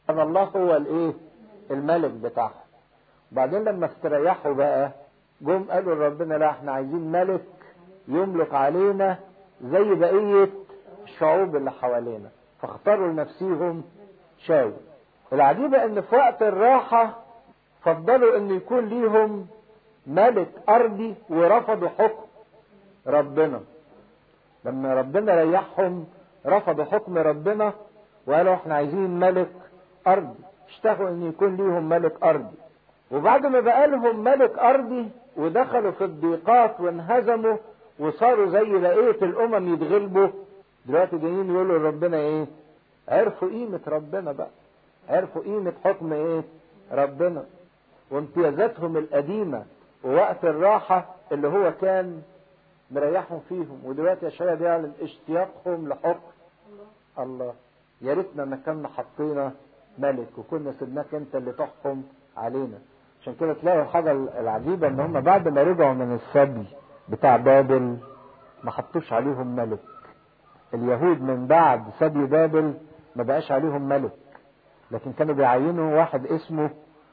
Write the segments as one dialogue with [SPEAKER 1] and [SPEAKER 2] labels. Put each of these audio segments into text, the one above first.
[SPEAKER 1] ان الله هو الايه الملك بتاعهم وبعدين لما استريحوا بقى جم قالوا لربنا لا احنا عايزين ملك يملك علينا زي بقية الشعوب اللي حوالينا فاختاروا لنفسيهم شاول العجيبة ان في وقت الراحة فضلوا ان يكون ليهم ملك ارضي ورفضوا حكم ربنا لما ربنا ريحهم رفضوا حكم ربنا وقالوا احنا عايزين ملك ارضي اشتهوا ان يكون ليهم ملك ارضي وبعد ما بقى لهم ملك ارضي ودخلوا في الضيقات وانهزموا وصاروا زي بقية الامم يتغلبوا دلوقتي جايين يقولوا لربنا ايه عرفوا قيمة ربنا بقى عرفوا قيمة حكم ايه ربنا وامتيازاتهم القديمة ووقت الراحة اللي هو كان مريحهم فيهم ودلوقتي اشعياء بيعلن اشتياقهم لحكم الله يا ريتنا ما كنا حطينا ملك وكنا سيبناك انت اللي تحكم علينا عشان كده تلاقوا الحاجة العجيبة ان هم بعد ما رجعوا من السبي بتاع بابل ما حطوش عليهم ملك اليهود من بعد سبي بابل ما بقاش عليهم ملك لكن كانوا بيعينوا واحد اسمه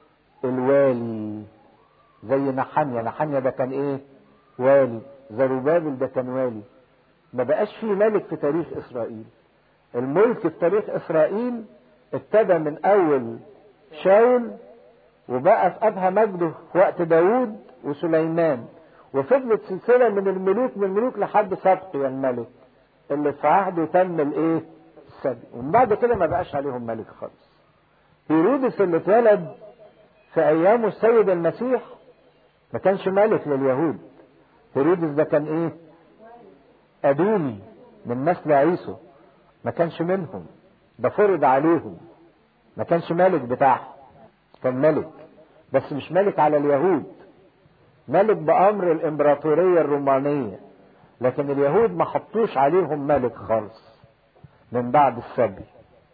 [SPEAKER 1] الوالي زي نحانيا نحانيا ده كان ايه والي زروبابل ده كان والي ما بقاش فيه ملك في تاريخ اسرائيل الملك في تاريخ اسرائيل ابتدى من اول شاول وبقى في ابهى مجده في وقت داوود وسليمان وفضلت سلسله من الملوك من الملوك لحد سبقيا الملك اللي في عهده تم الايه السبي ومن بعد كده ما بقاش عليهم ملك خالص هيرودس اللي اتولد في ايامه السيد المسيح ما كانش ملك لليهود هيرودس ده كان ايه ادومي من نسل عيسو ما كانش منهم ده فرض عليهم ما كانش ملك بتاعهم كان ملك بس مش ملك على اليهود ملك بأمر الإمبراطورية الرومانية لكن اليهود ما حطوش عليهم ملك خالص من بعد السبي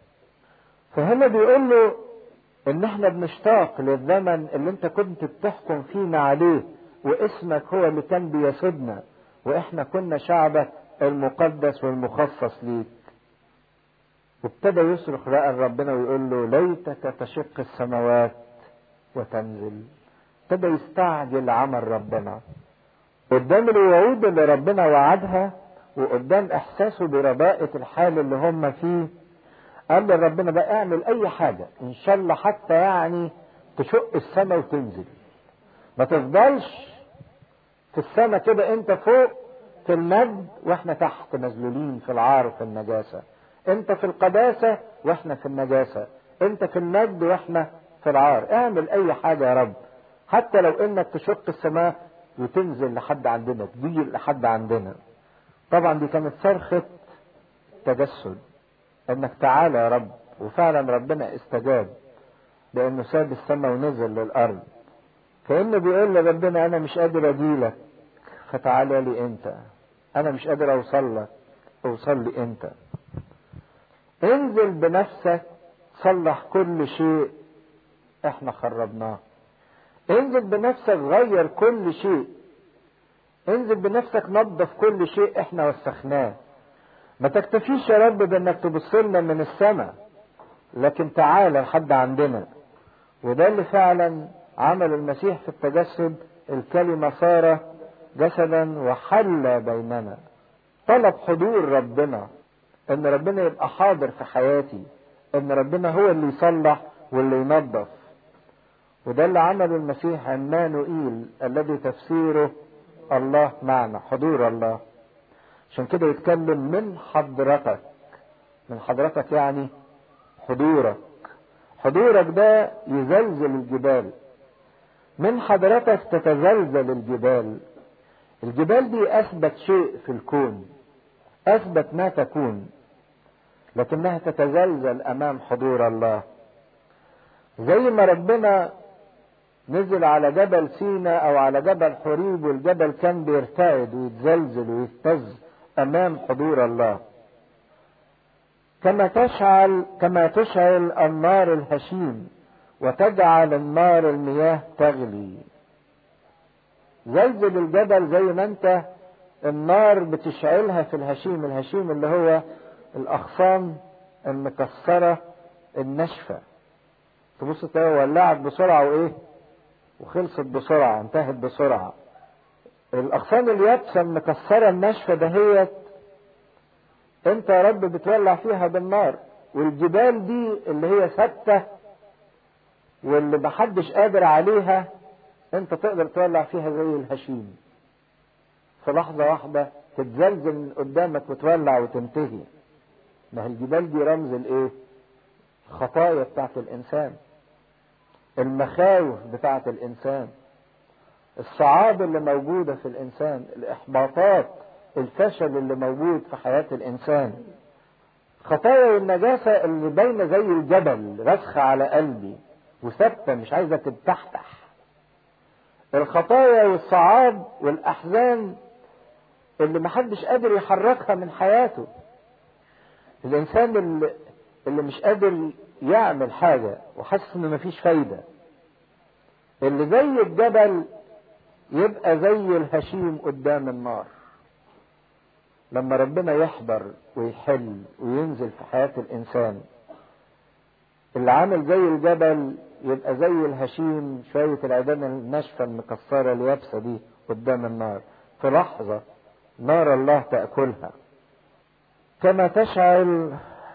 [SPEAKER 1] فهنا بيقول له ان احنا بنشتاق للزمن اللي انت كنت بتحكم فينا عليه واسمك هو اللي كان بيسودنا واحنا كنا شعبك المقدس والمخصص ليك وابتدى يصرخ بقى لربنا ويقول له ليتك تشق السماوات وتنزل ابتدى يستعجل عمل ربنا قدام الوعود اللي ربنا وعدها وقدام احساسه برباءة الحال اللي هم فيه قال لربنا بقى اعمل اي حاجة ان شاء الله حتى يعني تشق السماء وتنزل ما تفضلش في السماء كده انت فوق في المجد واحنا تحت مذلولين في العار وفي النجاسة انت في القداسة واحنا في النجاسة انت في المجد واحنا في العار اعمل اي حاجة يا رب حتى لو انك تشق السماء وتنزل لحد عندنا تضيق لحد عندنا طبعا دي كانت صرخة تجسد انك تعالى يا رب وفعلا ربنا استجاب لانه ساب السماء ونزل للارض كانه بيقول لربنا انا مش قادر اجيلك فتعالى لي انت انا مش قادر اوصل لك اوصل لي انت انزل بنفسك صلح كل شيء احنا خربناه انزل بنفسك غير كل شيء انزل بنفسك نظف كل شيء احنا وسخناه ما تكتفيش يا رب بانك تبص لنا من السماء لكن تعالى لحد عندنا وده اللي فعلا عمل المسيح في التجسد الكلمة صار جسدا وحل بيننا طلب حضور ربنا ان ربنا يبقى حاضر في حياتي ان ربنا هو اللي يصلح واللي ينظف وده اللي عمله المسيح عمانوئيل الذي تفسيره الله معنا حضور الله عشان كده يتكلم من حضرتك من حضرتك يعني حضورك حضورك ده يزلزل الجبال من حضرتك تتزلزل الجبال الجبال دي اثبت شيء في الكون اثبت ما تكون لكنها تتزلزل امام حضور الله زي ما ربنا نزل على جبل سينا او على جبل حريب والجبل كان بيرتعد ويتزلزل ويهتز امام حضور الله كما تشعل كما تشعل النار الهشيم وتجعل النار المياه تغلي زلزل الجبل زي ما انت النار بتشعلها في الهشيم الهشيم اللي هو الاغصان المكسرة الناشفة تبص تلاقي ولعت بسرعة وايه وخلصت بسرعة انتهت بسرعة الاغصان اليابسة المكسرة الناشفة دهيت انت يا رب بتولع فيها بالنار والجبال دي اللي هي ثابتة واللي محدش قادر عليها انت تقدر تولع فيها زي الهشيم في لحظة واحدة تتزلزل من قدامك وتولع وتنتهي ما هي الجبال دي رمز الايه الخطايا بتاعت الانسان المخاوف بتاعت الانسان الصعاب اللي موجودة في الانسان الاحباطات الفشل اللي موجود في حياة الانسان خطايا والنجاسة اللي باينة زي الجبل رسخة على قلبي وثابتة مش عايزة تتحتح الخطايا والصعاب والأحزان اللي محدش قادر يحركها من حياته الإنسان اللي, اللي مش قادر يعمل حاجة وحاسس إن مفيش فايدة اللي زي الجبل يبقى زي الهشيم قدام النار لما ربنا يحضر ويحل وينزل في حياة الإنسان اللي عامل زي الجبل يبقى زي الهشيم شوية العيدان الناشفة المكسرة اليابسة دي قدام النار في لحظة نار الله تأكلها كما تشعل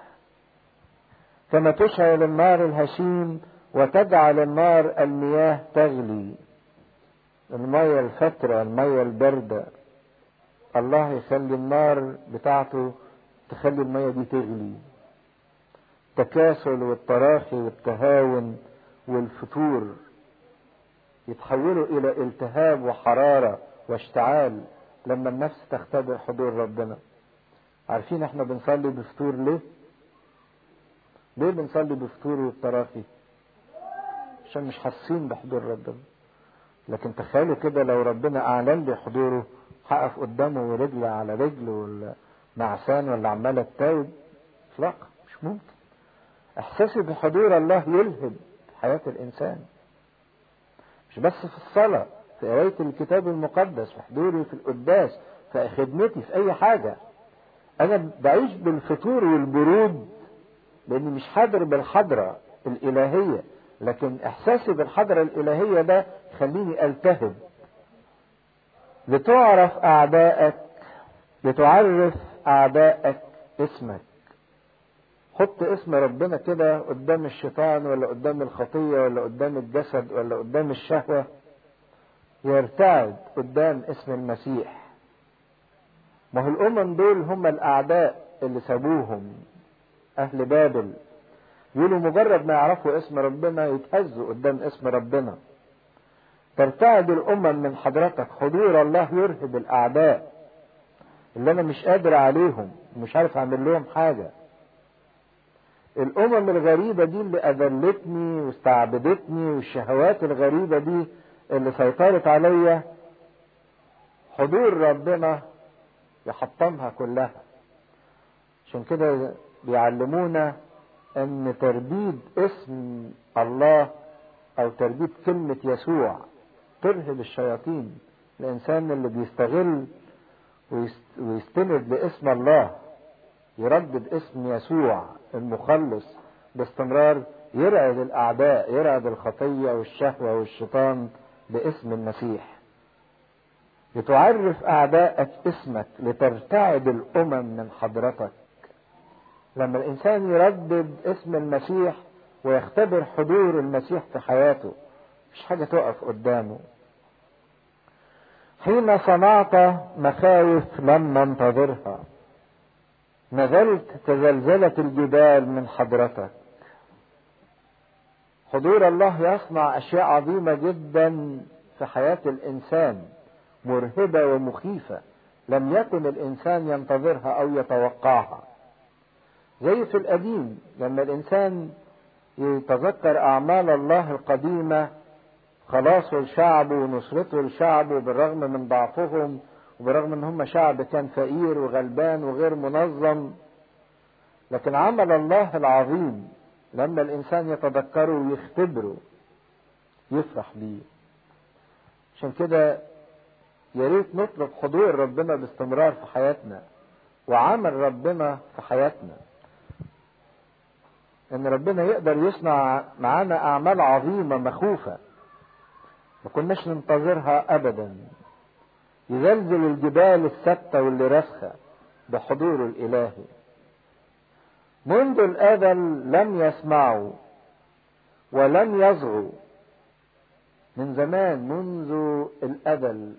[SPEAKER 1] كما تشعل النار الهشيم وتجعل النار المياه تغلي المية الفترة المية الباردة الله يخلي النار بتاعته تخلي المية دي تغلي التكاسل والتراخي والتهاون والفتور يتحولوا الى التهاب وحرارة واشتعال لما النفس تختبر حضور ربنا عارفين احنا بنصلي بفتور ليه ليه بنصلي بفتور والتراخي عشان مش حاسين بحضور ربنا لكن تخيلوا كده لو ربنا اعلن لي حضوره هقف قدامه ورجل على رجل ولا نعسان ولا عماله تتاوب اطلاقا مش ممكن احساسي بحضور الله يلهب حياة الانسان مش بس في الصلاة في قراية الكتاب المقدس في حضوري في القداس في خدمتي في اي حاجة انا بعيش بالفتور والبرود لاني مش حاضر بالحضرة الالهية لكن احساسي بالحضرة الالهية ده يخليني التهب لتعرف اعدائك لتعرف اعدائك اسمك حط اسم ربنا كده قدام الشيطان ولا قدام الخطية ولا قدام الجسد ولا قدام الشهوة يرتعد قدام اسم المسيح ما هو الامم دول هم الاعداء اللي سابوهم اهل بابل يقولوا مجرد ما يعرفوا اسم ربنا يتهزوا قدام اسم ربنا ترتعد الامم من حضرتك حضور الله يرهب الاعداء اللي انا مش قادر عليهم ومش عارف اعمل لهم حاجه الامم الغريبة دي اللي اذلتني واستعبدتني والشهوات الغريبة دي اللي سيطرت عليا حضور ربنا يحطمها كلها عشان كده بيعلمونا ان ترديد اسم الله او ترديد كلمة يسوع ترهب الشياطين الانسان اللي بيستغل ويستند لاسم الله يردد اسم يسوع المخلص باستمرار يرعد الاعداء يرعد الخطيه والشهوه والشيطان باسم المسيح لتعرف اعدائك اسمك لترتعد الامم من حضرتك لما الانسان يردد اسم المسيح ويختبر حضور المسيح في حياته مش حاجه تقف قدامه حين صنعت مخاوف لم ننتظرها نزلت تزلزلت الجبال من حضرتك حضور الله يصنع اشياء عظيمه جدا في حياه الانسان مرهبه ومخيفه لم يكن الانسان ينتظرها او يتوقعها زي في القديم لما الانسان يتذكر اعمال الله القديمه خلاصه لشعبه ونصرته لشعبه بالرغم من ضعفهم وبرغم ان هم شعب كان فقير وغلبان وغير منظم لكن عمل الله العظيم لما الانسان يتذكره ويختبره يفرح بيه عشان كده يا ريت نطلب حضور ربنا باستمرار في حياتنا وعمل ربنا في حياتنا ان ربنا يقدر يصنع معانا اعمال عظيمة مخوفة ما كناش ننتظرها ابدا يزلزل الجبال الثابتة واللي راسخة بحضوره الالهي منذ الازل لم يسمعوا ولم يصغوا من زمان منذ الازل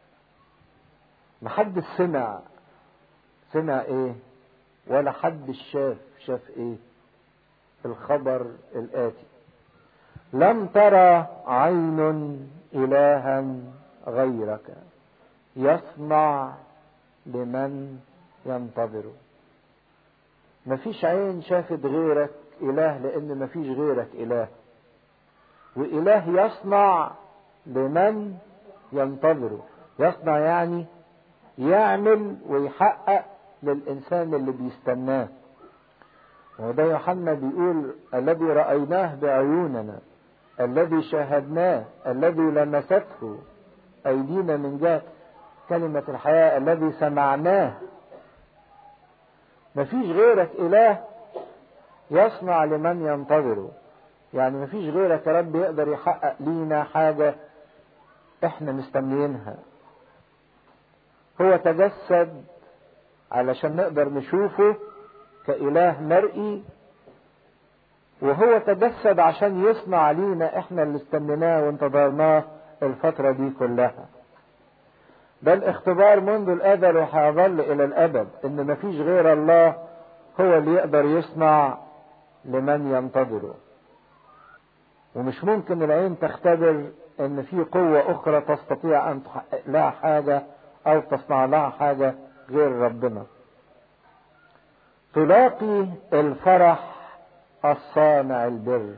[SPEAKER 1] محدش سمع سمع ايه ولا حد شاف شاف ايه الخبر الآتي لم ترى عين إلها غيرك يصنع لمن ينتظره مفيش عين شافت غيرك إله لأن مفيش غيرك إله وإله يصنع لمن ينتظره يصنع يعني يعمل ويحقق للإنسان اللي بيستناه وده يوحنا بيقول الذي رأيناه بعيوننا الذي شاهدناه الذي لمسته أيدينا من جهة كلمة الحياة الذي سمعناه مفيش غيرك إله يصنع لمن ينتظره يعني مفيش غيرك يا رب يقدر يحقق لينا حاجة احنا مستنيينها هو تجسد علشان نقدر نشوفه كإله مرئي وهو تجسد عشان يصنع لينا احنا اللي استنيناه وانتظرناه الفترة دي كلها ده الاختبار منذ الأزل وهيظل إلى الأبد إن مفيش غير الله هو اللي يقدر يصنع لمن ينتظره ومش ممكن العين تختبر إن في قوة أخرى تستطيع أن تحقق لها حاجة أو تصنع لها حاجة غير ربنا تلاقي الفرح الصانع البر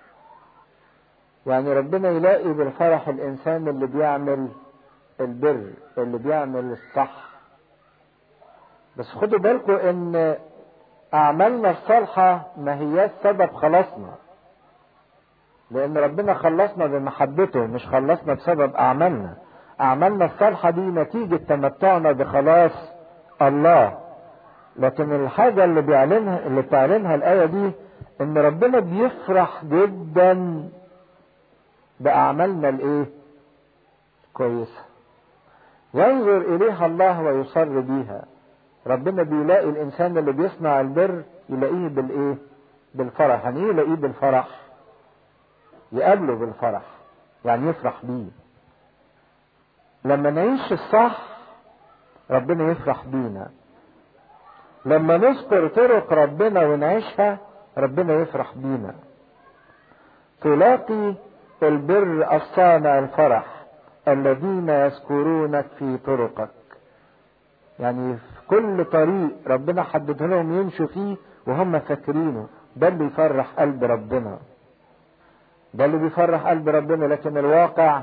[SPEAKER 1] يعني ربنا يلاقي بالفرح الانسان اللي بيعمل البر اللي بيعمل الصح بس خدوا بالكم ان اعمالنا الصالحة ما هي سبب خلاصنا لان ربنا خلصنا بمحبته مش خلصنا بسبب اعمالنا اعمالنا الصالحة دي نتيجة تمتعنا بخلاص الله لكن الحاجة اللي بيعلنها اللي بتعلنها الآية دي إن ربنا بيفرح جدا بأعمالنا الإيه؟ كويسة. ينظر إليها الله ويصر بيها. ربنا بيلاقي الإنسان اللي بيصنع البر يلاقيه بالإيه؟ بالفرح، يعني إيه يلاقيه بالفرح؟ يقابله بالفرح، يعني يفرح بيه. لما نعيش الصح ربنا يفرح بينا. لما نذكر طرق ربنا ونعيشها ربنا يفرح بينا تلاقي البر الصانع الفرح الذين يذكرونك في طرقك يعني في كل طريق ربنا حدد لهم يمشوا فيه وهم فاكرينه ده اللي يفرح قلب ربنا ده اللي بيفرح قلب ربنا لكن الواقع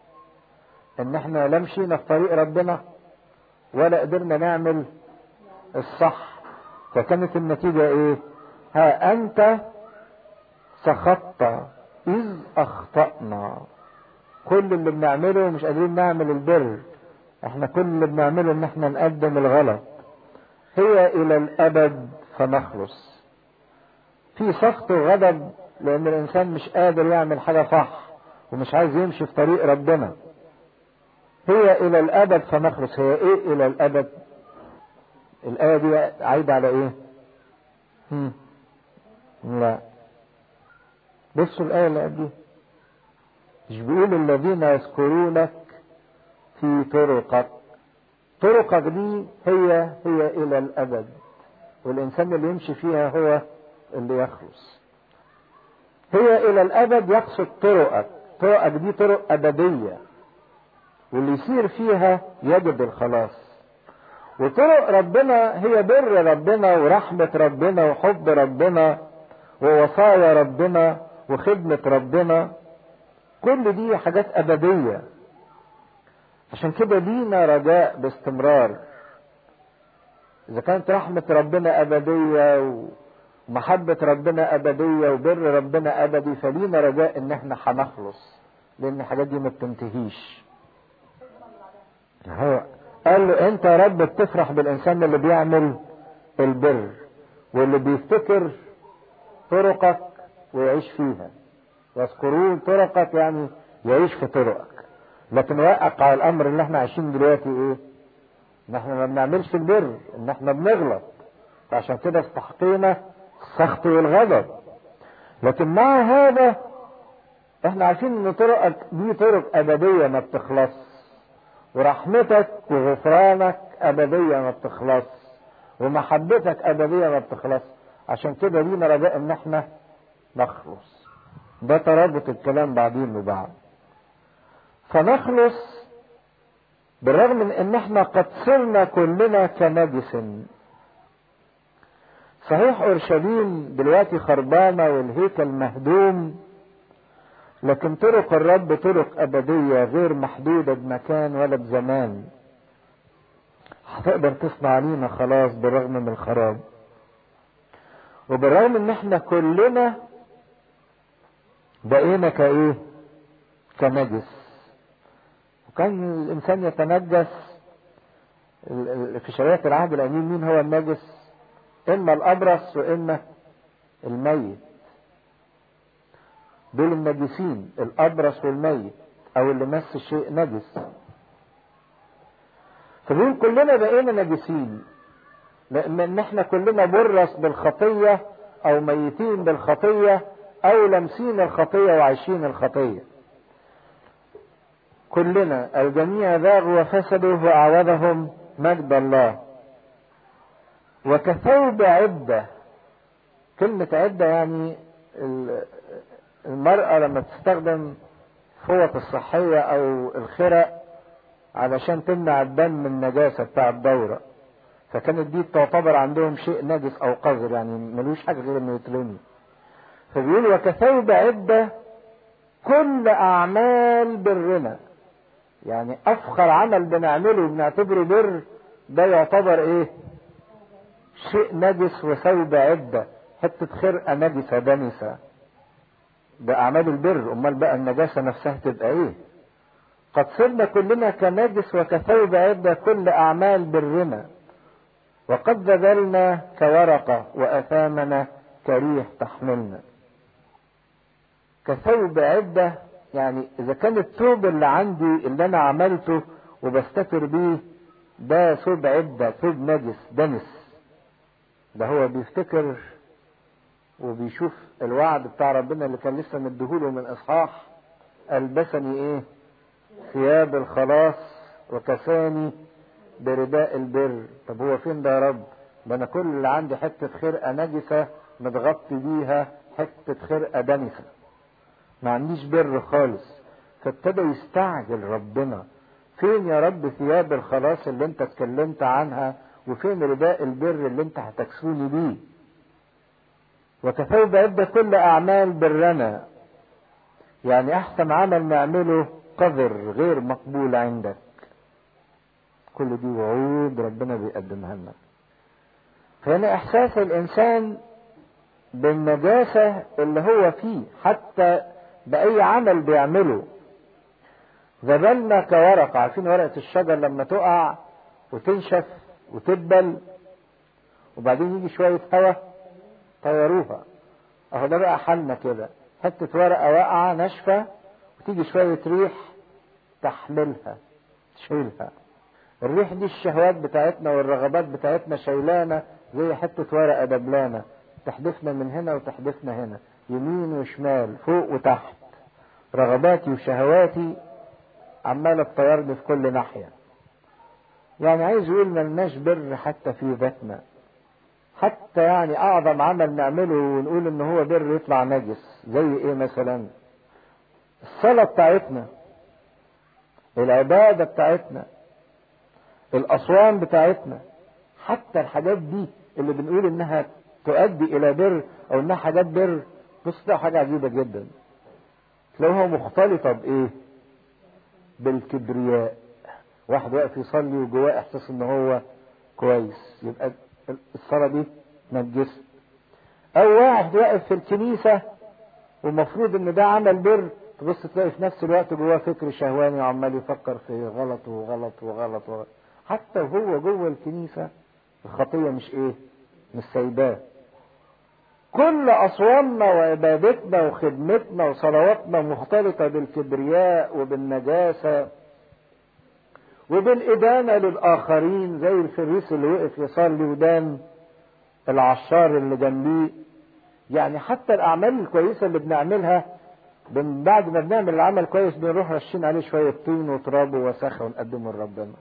[SPEAKER 1] ان احنا لا مشينا في طريق ربنا ولا قدرنا نعمل الصح فكانت النتيجة ايه ها انت سخطت اذ اخطأنا كل اللي بنعمله مش قادرين نعمل البر احنا كل اللي بنعمله ان احنا نقدم الغلط هي الى الابد فنخلص في سخط وغضب لان الانسان مش قادر يعمل حاجة صح ومش عايز يمشي في طريق ربنا هي الى الابد فنخلص هي ايه الى الابد الآية دي عايدة على إيه؟ هم. لا بصوا الآية اللي قبلها مش بيقول الذين يذكرونك في طرقك طرقك دي هي هي إلى الأبد والإنسان اللي يمشي فيها هو اللي يخلص هي إلى الأبد يقصد طرقك طرقك دي طرق أبدية واللي يسير فيها يجد الخلاص وطرق ربنا هي بر ربنا ورحمة ربنا وحب ربنا ووصايا ربنا وخدمة ربنا كل دي حاجات أبدية عشان كده لينا رجاء باستمرار إذا كانت رحمة ربنا أبدية ومحبة ربنا أبدية وبر ربنا أبدي فلينا رجاء إن إحنا هنخلص لأن الحاجات دي ما بتنتهيش هو قال له انت يا رب بتفرح بالانسان اللي بيعمل البر واللي بيفتكر طرقك ويعيش فيها يذكرون طرقك يعني يعيش في طرقك لكن واقع الامر اللي احنا عايشين دلوقتي ايه ان احنا ما بنعملش البر ان احنا بنغلط فعشان كده استحقينا السخط والغضب لكن مع هذا احنا عارفين ان طرقك دي طرق ابديه ما بتخلص ورحمتك وغفرانك ابديه ما بتخلص ومحبتك ابديه ما بتخلص عشان كده لينا رجاء ان احنا نخلص ده ترابط الكلام بعدين ببعض فنخلص بالرغم من ان احنا قد صرنا كلنا كنجس صحيح اورشليم دلوقتي خربانه والهيكل مهدوم لكن طرق الرب طرق ابديه غير محدوده بمكان ولا بزمان هتقدر تصنع لينا خلاص بالرغم من الخراب وبالرغم ان احنا كلنا بقينا كايه كنجس وكان الانسان يتنجس في شريعه العهد القديم مين هو النجس اما الابرص واما الميت دول النجسين الابرص والميت او اللي مس شيء نجس فبيقول كلنا بقينا نجسين لان احنا كلنا برص بالخطيه او ميتين بالخطيه او لامسين الخطيه وعايشين الخطيه كلنا الجميع ذاغوا وفسدوا واعوذهم مجد الله وكثوب عده كلمه عده يعني المرأة لما تستخدم فوط الصحية أو الخرق علشان تمنع الدم من النجاسة بتاع الدورة فكانت دي تعتبر عندهم شيء نجس أو قذر يعني ملوش حاجة غير إنه يترمي فبيقول وكثوب عدة كل أعمال برنا يعني أفخر عمل بنعمله بنعتبره بر ده يعتبر إيه؟ شيء نجس وثوب عدة حتة خرقة نجسة دنسة ده أعمال البر أمال بقى النجاسة نفسها تبقى إيه؟ قد صرنا كلنا كنجس وكثوب عدة كل أعمال برنا وقد بذلنا كورقة وأثامنا كريح تحملنا كثوب عدة يعني إذا كان الثوب اللي عندي اللي أنا عملته وبستتر بيه ده ثوب عدة ثوب نجس دنس ده هو بيفتكر وبيشوف الوعد بتاع ربنا اللي كان لسه مديهوله من اصحاح البسني ايه ثياب الخلاص وكساني برداء البر طب هو فين ده يا رب ده انا كل اللي عندي حته خرقه نجسه متغطي بيها حته خرقه دنسه ما عنديش بر خالص فابتدى يستعجل ربنا فين يا رب ثياب الخلاص اللي انت اتكلمت عنها وفين رداء البر اللي انت هتكسوني بيه وكثوب عد كل أعمال برنا يعني أحسن عمل نعمله قذر غير مقبول عندك كل دي وعود ربنا بيقدمها لنا فهنا إحساس الإنسان بالنجاسة اللي هو فيه حتى بأي عمل بيعمله ذبلنا كورقة عارفين ورقة الشجر لما تقع وتنشف وتدبل وبعدين يجي شوية هواء طيروها اهو ده بقى حالنا كده حتة ورقة واقعة ناشفة وتيجي شوية ريح تحملها تشيلها الريح دي الشهوات بتاعتنا والرغبات بتاعتنا شيلانا زي حتة ورقة دبلانة تحدفنا من هنا وتحدفنا هنا يمين وشمال فوق وتحت رغباتي وشهواتي عمالة تطيرني في كل ناحية يعني عايز يقول ملناش بر حتى في ذاتنا حتى يعني اعظم عمل نعمله ونقول ان هو بر يطلع نجس زي ايه مثلا الصلاة بتاعتنا العبادة بتاعتنا الاصوام بتاعتنا حتى الحاجات دي اللي بنقول انها تؤدي الى بر او انها حاجات بر بص ده حاجة عجيبة جدا تلاقوها مختلطة بايه بالكبرياء واحد واقف يصلي وجواه احساس ان هو كويس يبقى الصلاة دي نجست او واحد واقف في الكنيسة ومفروض ان ده عمل بر تبص تلاقي في نفس الوقت جواه فكر شهواني وعمال يفكر في غلط وغلط وغلط وغلط حتى وهو جوه الكنيسة الخطية مش ايه مش سايباه كل أصوامنا وعبادتنا وخدمتنا وصلواتنا مختلطة بالكبرياء وبالنجاسة وبالإدانة للآخرين زي الفريس اللي وقف يصلي ودان العشار اللي جنبيه يعني حتى الأعمال الكويسة اللي بنعملها من بعد ما بنعمل العمل كويس بنروح رشين عليه شوية طين وتراب ووساخة ونقدمه لربنا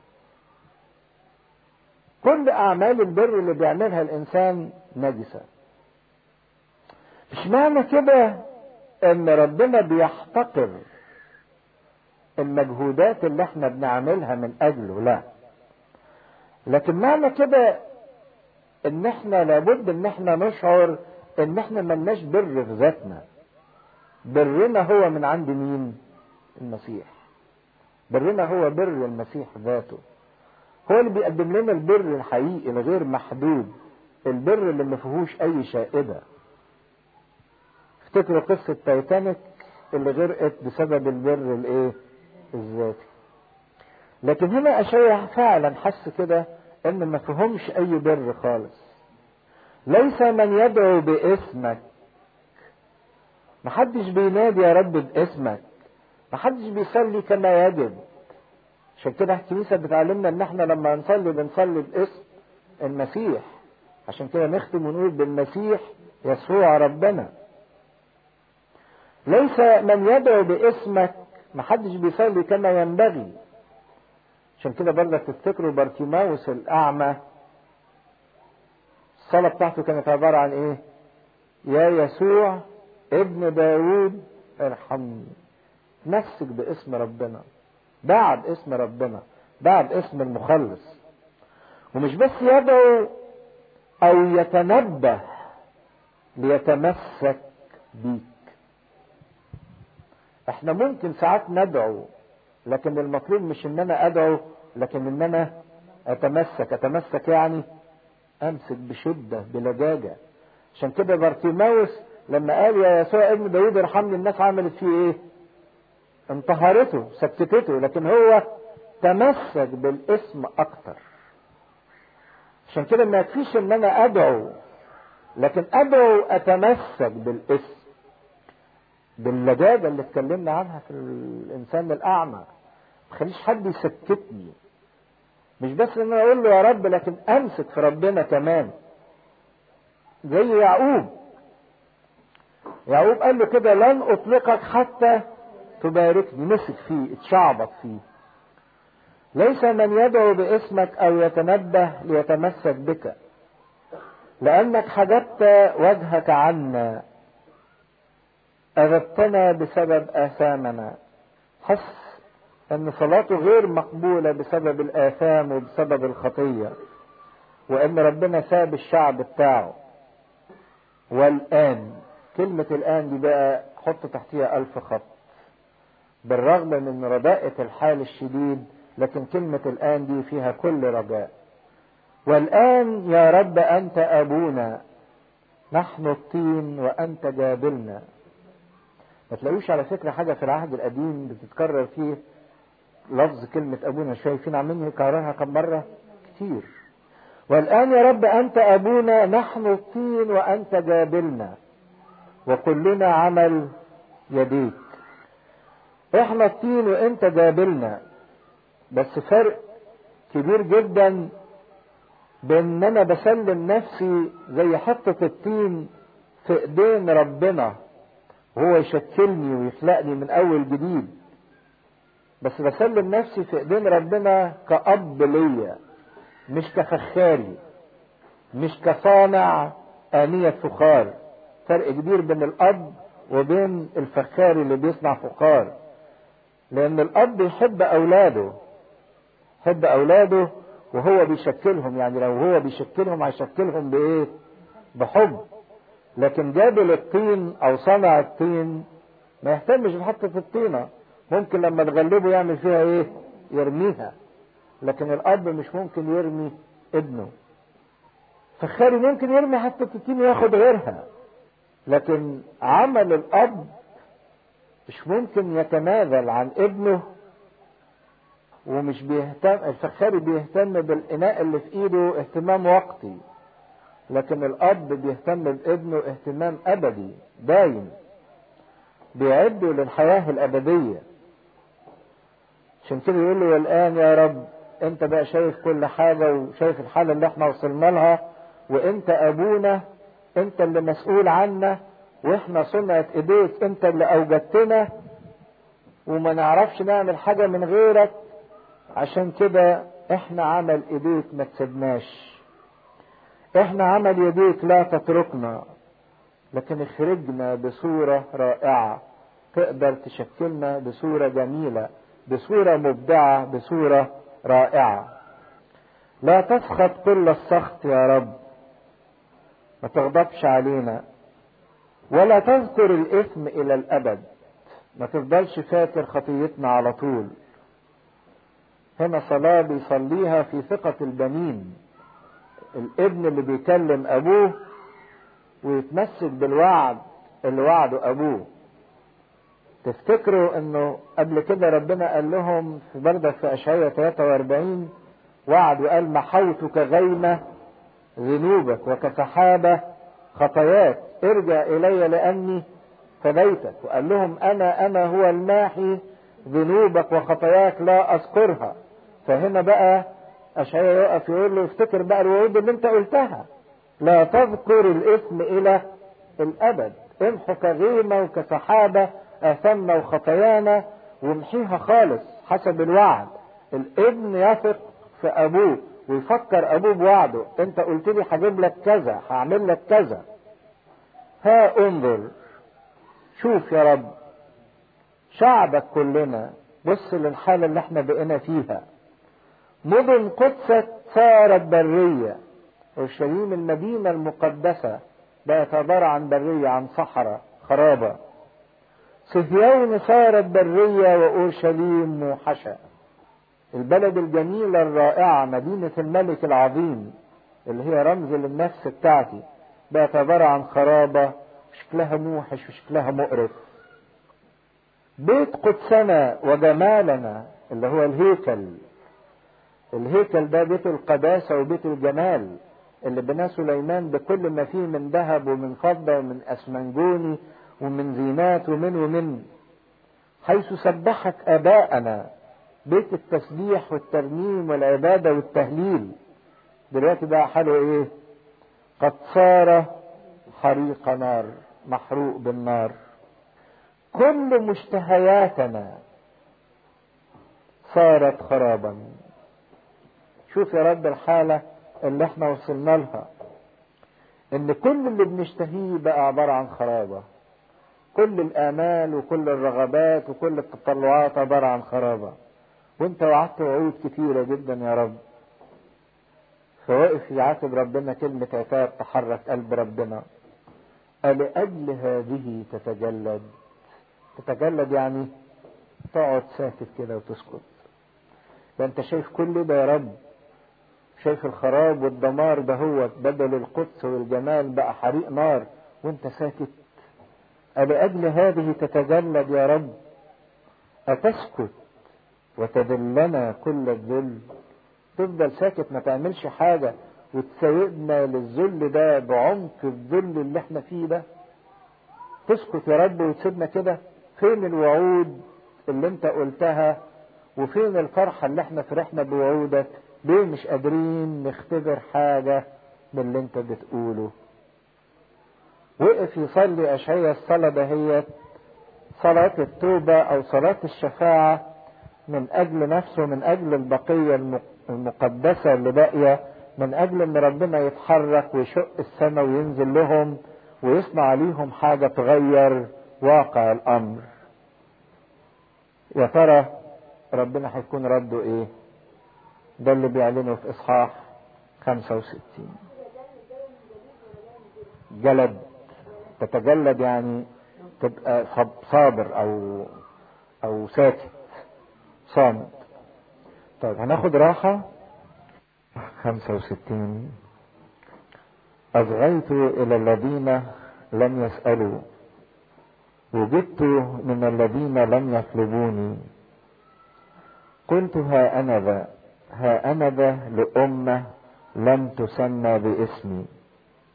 [SPEAKER 1] كل أعمال البر اللي بيعملها الإنسان نجسة مش معنى كده ان ربنا بيحتقر المجهودات اللي احنا بنعملها من اجله لا لكن معنى كده ان احنا لابد ان احنا نشعر ان احنا ملناش بر في ذاتنا برنا هو من عند مين المسيح برنا هو بر المسيح ذاته هو اللي بيقدم لنا البر الحقيقي الغير محدود البر اللي ما فيهوش اي شائبه افتكروا قصة تايتانيك اللي غرقت بسبب البر الايه الذاتي لكن هنا اشياء فعلا حس كده ان ما فيهمش اي بر خالص ليس من يدعو باسمك محدش بينادي يا رب باسمك محدش بيصلي كما يجب عشان كده الكنيسه بتعلمنا ان احنا لما نصلي بنصلي باسم المسيح عشان كده نختم ونقول بالمسيح يسوع ربنا ليس من يدعو باسمك محدش بيصلي كما ينبغي عشان كده برضه تفتكروا بارتيماوس الاعمى الصلاة بتاعته كانت عبارة عن ايه يا يسوع ابن داوود ارحمني تمسك باسم ربنا بعد اسم ربنا بعد اسم المخلص ومش بس يدعو او يتنبه ليتمسك بيك احنا ممكن ساعات ندعو لكن المطلوب مش ان انا ادعو لكن ان انا اتمسك اتمسك يعني امسك بشده بلجاجه عشان كده بارتيماوس لما قال يا يسوع ابن داوود ارحمني الناس عملت فيه ايه انتهرته سكتته لكن هو تمسك بالاسم اكتر عشان كده ما يكفيش ان انا ادعو لكن ادعو اتمسك بالاسم باللجاجة اللي اتكلمنا عنها في الإنسان الأعمى ما تخليش حد يسكتني مش بس إن أنا أقول له يا رب لكن أمسك في ربنا كمان زي يعقوب يعقوب قال له كده لن أطلقك حتى تباركني مسك فيه اتشعبط فيه ليس من يدعو باسمك أو يتنبه ليتمسك بك لأنك حجبت وجهك عنا أغبتنا بسبب آثامنا حس أن صلاته غير مقبولة بسبب الآثام وبسبب الخطية وأن ربنا ساب الشعب بتاعه والآن كلمة الآن دي بقى حط تحتها ألف خط بالرغم من رداءة الحال الشديد لكن كلمة الآن دي فيها كل رجاء والآن يا رب أنت أبونا نحن الطين وأنت جابلنا ما تلاقوش على فكرة حاجة في العهد القديم بتتكرر فيه لفظ كلمة أبونا شايفين عاملين يكررها كم مرة كتير والآن يا رب أنت أبونا نحن الطين وأنت جابلنا وكلنا عمل يديك احنا الطين وانت جابلنا بس فرق كبير جدا بين ان انا بسلم نفسي زي حتة الطين في ايدين ربنا وهو يشكلني ويخلقني من اول جديد بس بسلم نفسي في ايدين ربنا كأب ليا مش كفخاري مش كصانع آنية فخار فرق كبير بين الأب وبين الفخاري اللي بيصنع فخار لأن الأب يحب أولاده يحب أولاده وهو بيشكلهم يعني لو هو بيشكلهم هيشكلهم بإيه؟ بحب لكن جابل الطين أو صنع الطين ما يهتمش بحطة الطينة ممكن لما تغلبه يعمل فيها إيه؟ يرميها لكن الأب مش ممكن يرمي ابنه فخاري ممكن يرمي حتى الطين وياخد غيرها لكن عمل الأب مش ممكن يتنازل عن ابنه ومش بيهتم الفخاري بيهتم بالإناء اللي في إيده اهتمام وقتي لكن الاب بيهتم بابنه اهتمام ابدي دايم بيعده للحياة الابدية عشان كده يقول له والان يا رب انت بقى شايف كل حاجة وشايف الحالة اللي احنا وصلنا لها وانت ابونا انت اللي مسؤول عنا واحنا صنعة ايديك انت اللي اوجدتنا وما نعرفش نعمل حاجة من غيرك عشان كده احنا عمل ايديك ما تسيبناش احنا عمل يديك لا تتركنا لكن اخرجنا بصورة رائعة تقدر تشكلنا بصورة جميلة بصورة مبدعة بصورة رائعة لا تسخط كل السخط يا رب ما تغضبش علينا ولا تذكر الاثم الى الابد ما تفضلش فاكر خطيتنا على طول هنا صلاة بيصليها في ثقة البنين الابن اللي بيكلم ابوه ويتمسك بالوعد اللي وعده ابوه تفتكروا انه قبل كده ربنا قال لهم في بردك في اشعياء 43 وعد وقال محوتك غيمة ذنوبك وكسحابة خطاياك ارجع الي لاني فديتك وقال لهم انا انا هو الماحي ذنوبك وخطاياك لا اذكرها فهنا بقى اشعياء يقف يقول له افتكر بقى الوعود اللي انت قلتها لا تذكر الاثم الى الابد امحو كغيمه وكسحابه اثمنا وخطايانا وامحيها خالص حسب الوعد الابن يثق في ابوه ويفكر ابوه بوعده انت قلت لي هجيب لك كذا هعمل لك كذا ها انظر شوف يا رب شعبك كلنا بص للحالة اللي احنا بقينا فيها مدن قدسك صارت برية اورشليم المدينة المقدسة بقت عبارة عن برية عن صحراء خرابة صهيون صارت برية وأورشليم موحشة البلد الجميلة الرائعة مدينة الملك العظيم اللي هي رمز للنفس بتاعتي بقت عبارة عن خرابة شكلها موحش وشكلها مقرف بيت قدسنا وجمالنا اللي هو الهيكل الهيكل ده بيت القداسة وبيت الجمال اللي بناه سليمان بكل ما فيه من ذهب ومن فضة ومن أسمنجوني ومن زينات ومن ومن حيث سبحك آباءنا بيت التسبيح والترنيم والعبادة والتهليل دلوقتي بقى حاله ايه قد صار حريق نار محروق بالنار كل مشتهياتنا صارت خرابا شوف يا رب الحالة اللي احنا وصلنا لها ان كل اللي بنشتهيه بقى عبارة عن خرابة كل الامال وكل الرغبات وكل التطلعات عبارة عن خرابة وانت وعدت وعود كتيرة جدا يا رب فواقف يعاتب ربنا كلمة عتاب تحرك قلب ربنا ألأجل هذه تتجلد تتجلد يعني تقعد ساكت كده وتسكت ده انت شايف كل ده يا رب شايف الخراب والدمار ده هو بدل القدس والجمال بقى حريق نار وانت ساكت ألأجل هذه تتجلد يا رب أتسكت وتذلنا كل الذل تفضل ساكت ما تعملش حاجة وتساوئنا للذل ده بعمق الذل اللي احنا فيه ده تسكت يا رب وتسيبنا كده فين الوعود اللي انت قلتها وفين الفرحة اللي احنا فرحنا بوعودك ليه مش قادرين نختبر حاجة من اللي انت بتقوله وقف يصلي أشعية الصلاة دهيت صلاة التوبة أو صلاة الشفاعة من أجل نفسه من أجل البقية المقدسة اللي باقية من أجل إن ربنا يتحرك ويشق السماء وينزل لهم ويصنع عليهم حاجة تغير واقع الأمر يا ترى ربنا هيكون رده إيه؟ ده اللي بيعلنه في إصحاح 65 جلد تتجلد يعني تبقى صابر أو أو ساكت صامت طيب هناخد راحة 65 أصغيت إلى الذين لم يسألوا وجدت من الذين لم يطلبوني قلت ها أنا ذا ها أنا ذا لأمة لم تسمى باسمي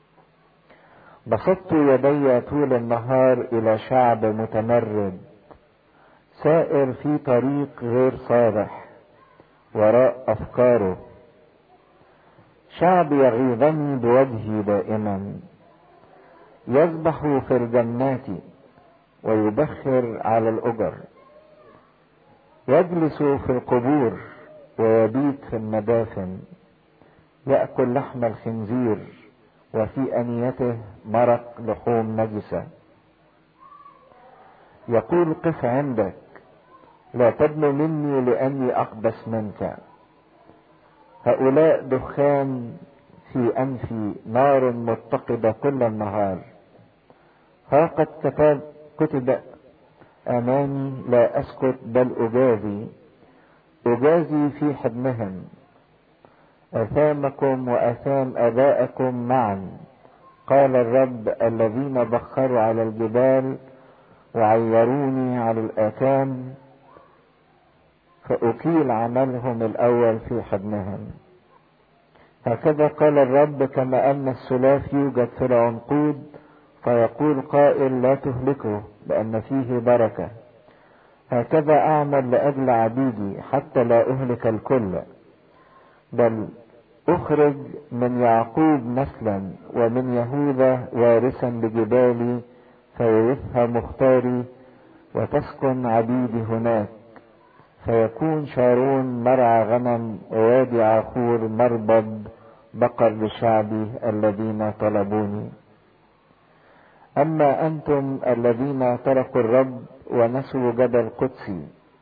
[SPEAKER 1] بسطت يدي طول النهار إلى شعب متمرد سائر في طريق غير صالح وراء أفكاره شعب يغيظني بوجهي دائما يذبح في الجنات ويبخر على الأجر يجلس في القبور ويبيت في المدافن يأكل لحم الخنزير وفي أنيته مرق لحوم نجسة يقول قف عندك لا تدن مني لأني أقبس منك هؤلاء دخان في أنفي نار متقدة كل النهار ها قد كتب, كتب أمامي لا أسكت بل أجازي أجازي في حضنهم أثامكم وأثام أبائكم معا قال الرب الذين بخروا على الجبال وعيروني على الآثام فأكيل عملهم الأول في حضنهم هكذا قال الرب كما أن السلاف يوجد في العنقود فيقول قائل لا تهلكه لأن فيه بركة هكذا أعمل لأجل عبيدي حتى لا أهلك الكل بل أخرج من يعقوب نسلا ومن يهوذا وارثا لجبالي فيرثها مختاري وتسكن عبيدي هناك فيكون شارون مرعى غنم ووادي عخور مربض بقر لشعبي الذين طلبوني أما أنتم الذين تركوا الرب ونسوا جبل قدسي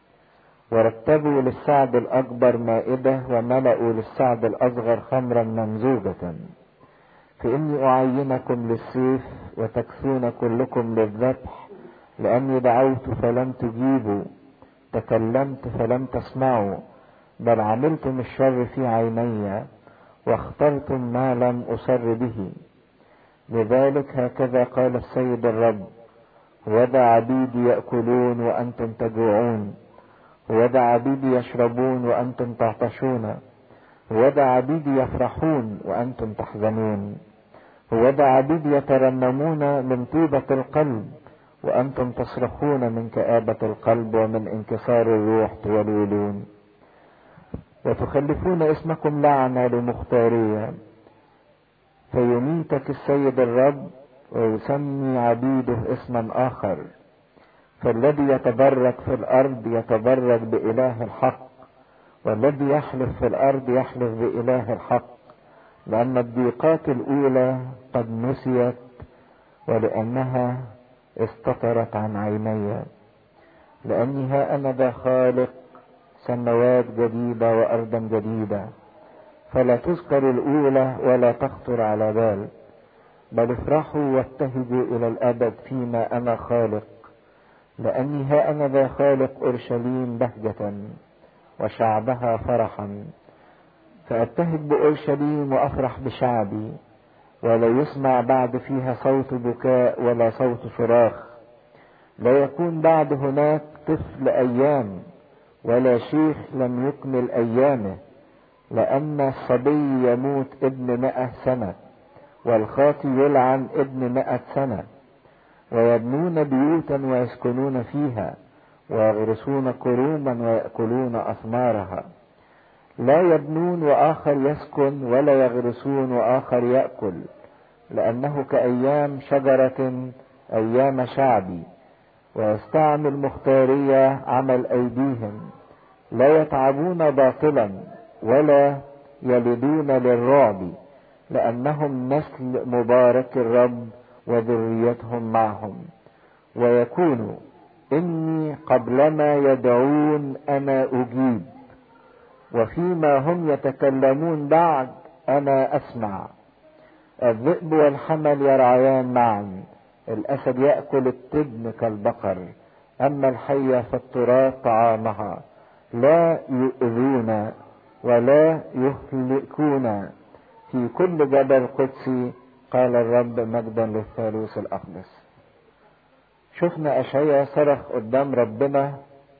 [SPEAKER 1] ورتبوا للسعد الأكبر مائدة وملأوا للسعد الأصغر خمرا ممزوجة فإني أعينكم للسيف وتكسون كلكم للذبح لأني دعوت فلم تجيبوا تكلمت فلم تسمعوا بل عملتم الشر في عيني واخترتم ما لم أصر به لذلك هكذا قال السيد الرب وذا عبيدي يأكلون وأنتم تجوعون وذا عبيدي يشربون وأنتم تعطشون وذا عبيدي يفرحون وأنتم تحزنون وذا عبيدي يترنمون من طيبة القلب وأنتم تصرخون من كآبة القلب ومن انكسار الروح تولولون وتخلفون اسمكم لعنة لمختارية فيميتك السيد الرب ويسمي عبيده اسما آخر فالذي يتبرك في الأرض يتبرك بإله الحق والذي يحلف في الأرض يحلف بإله الحق لأن الضيقات الأولى قد نسيت ولأنها استطرت عن عيني لأني ها أنا ذا خالق سماوات جديدة وأرضا جديدة فلا تذكر الأولى ولا تخطر على بال بل افرحوا وابتهجوا إلى الأبد فيما أنا خالق لأني ها أنا ذا خالق أورشليم بهجة وشعبها فرحا فأبتهج بأورشليم وأفرح بشعبي ولا يسمع بعد فيها صوت بكاء ولا صوت صراخ لا يكون بعد هناك طفل أيام ولا شيخ لم يكمل أيامه لأن الصبي يموت ابن مئة سنة والخاطي يلعن ابن مئة سنة ويبنون بيوتا ويسكنون فيها ويغرسون كروما ويأكلون أثمارها لا يبنون وآخر يسكن ولا يغرسون وآخر يأكل لأنه كأيام شجرة أيام شعبي ويستعمل مختارية عمل أيديهم لا يتعبون باطلا ولا يلدون للرعب لأنهم نسل مبارك الرب وذريتهم معهم ويكون إني قبلما يدعون أنا أجيب وفيما هم يتكلمون بعد أنا أسمع الذئب والحمل يرعيان معا الأسد يأكل التبن كالبقر أما الحية فالتراب طعامها لا يؤذون ولا يهلكون في كل جبل قدسي قال الرب مجدا للثالوث الأقدس شفنا أشعيا صرخ قدام ربنا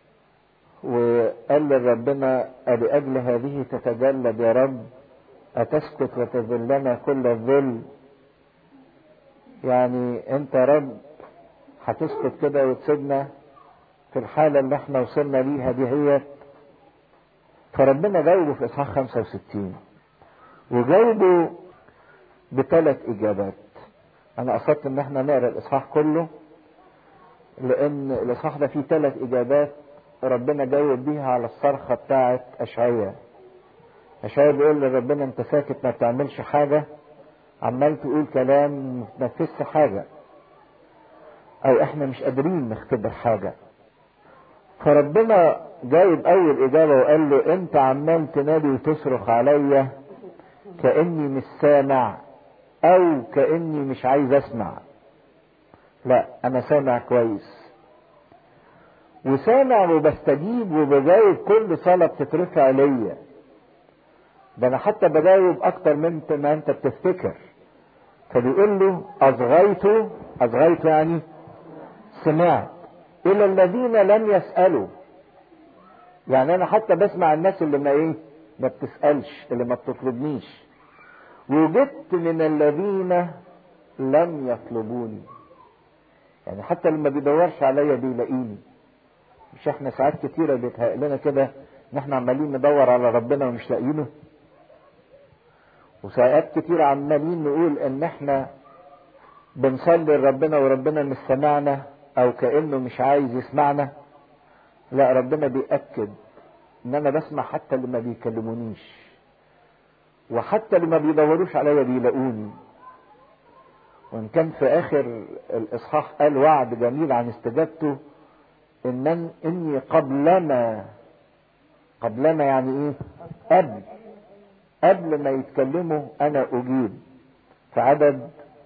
[SPEAKER 1] وقال لربنا ألأجل هذه تتجلد يا رب أتسكت وتذلنا كل الذل يعني انت يا رب هتسكت كده وتسيبنا في الحالة اللي احنا وصلنا ليها دي هي فربنا جاوبه في اصحاح 65 وجاوبه بثلاث اجابات انا قصدت ان احنا نقرا الاصحاح كله لان الاصحاح ده فيه ثلاث اجابات ربنا جاوب بيها على الصرخة بتاعت اشعياء اشعياء بيقول لربنا انت ساكت ما بتعملش حاجة عمال تقول كلام ما تنفذش حاجة او احنا مش قادرين نختبر حاجة فربنا جايب اول اجابة وقال له انت عمال تنادي وتصرخ عليا كاني مش سامع او كاني مش عايز اسمع لا انا سامع كويس وسامع وبستجيب وبجاوب كل صلاة بتترفع ليا ده انا حتى بجاوب اكتر من ما انت بتفتكر فبيقول له اصغيت اصغيت يعني سمعت الى الذين لم يسألوا يعني انا حتى بسمع الناس اللي ما ايه ما بتسألش اللي ما بتطلبنيش وجدت من الذين لم يطلبوني يعني حتى لما بيدورش عليا بيلاقيني مش احنا ساعات كتيرة بيتهيأ لنا كده ان احنا عمالين ندور على ربنا ومش لاقيينه وساعات كتير عمالين نقول ان احنا بنصلي لربنا وربنا مش سمعنا او كانه مش عايز يسمعنا لا ربنا بيأكد ان انا بسمع حتى اللي ما بيكلمونيش وحتى اللي ما بيدوروش عليا بيلاقوني وان كان في اخر الاصحاح قال وعد جميل عن استجابته ان اني قبلما قبلما يعني ايه قبل قبل ما يتكلموا انا اجيب في عدد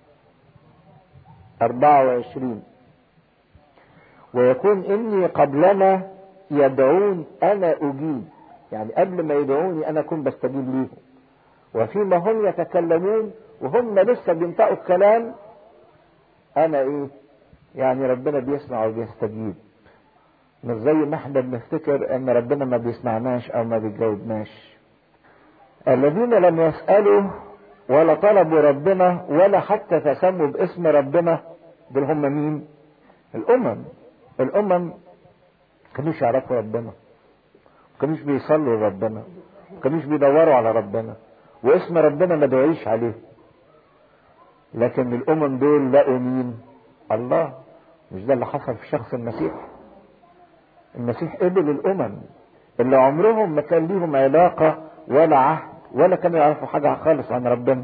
[SPEAKER 1] 24 ويكون اني قبلما يدعون انا اجيب يعني قبل ما يدعوني انا اكون بستجيب ليهم وفيما هم يتكلمون وهم لسه بينطقوا الكلام انا ايه يعني ربنا بيسمع وبيستجيب مش زي ما احنا بنفتكر ان ربنا ما بيسمعناش او ما بيجاوبناش الذين لم يسألوا ولا طلبوا ربنا ولا حتى تسموا باسم ربنا دول هم مين الامم الامم كانوش يعرفوا ربنا كانوش بيصلوا لربنا كانوش بيدوروا على ربنا واسم ربنا ما دعيش عليه لكن الامم دول لقوا مين الله مش ده اللي حصل في شخص المسيح المسيح قبل الامم اللي عمرهم ما كان ليهم علاقة ولا عهد ولا كانوا يعرفوا حاجة خالص عن ربنا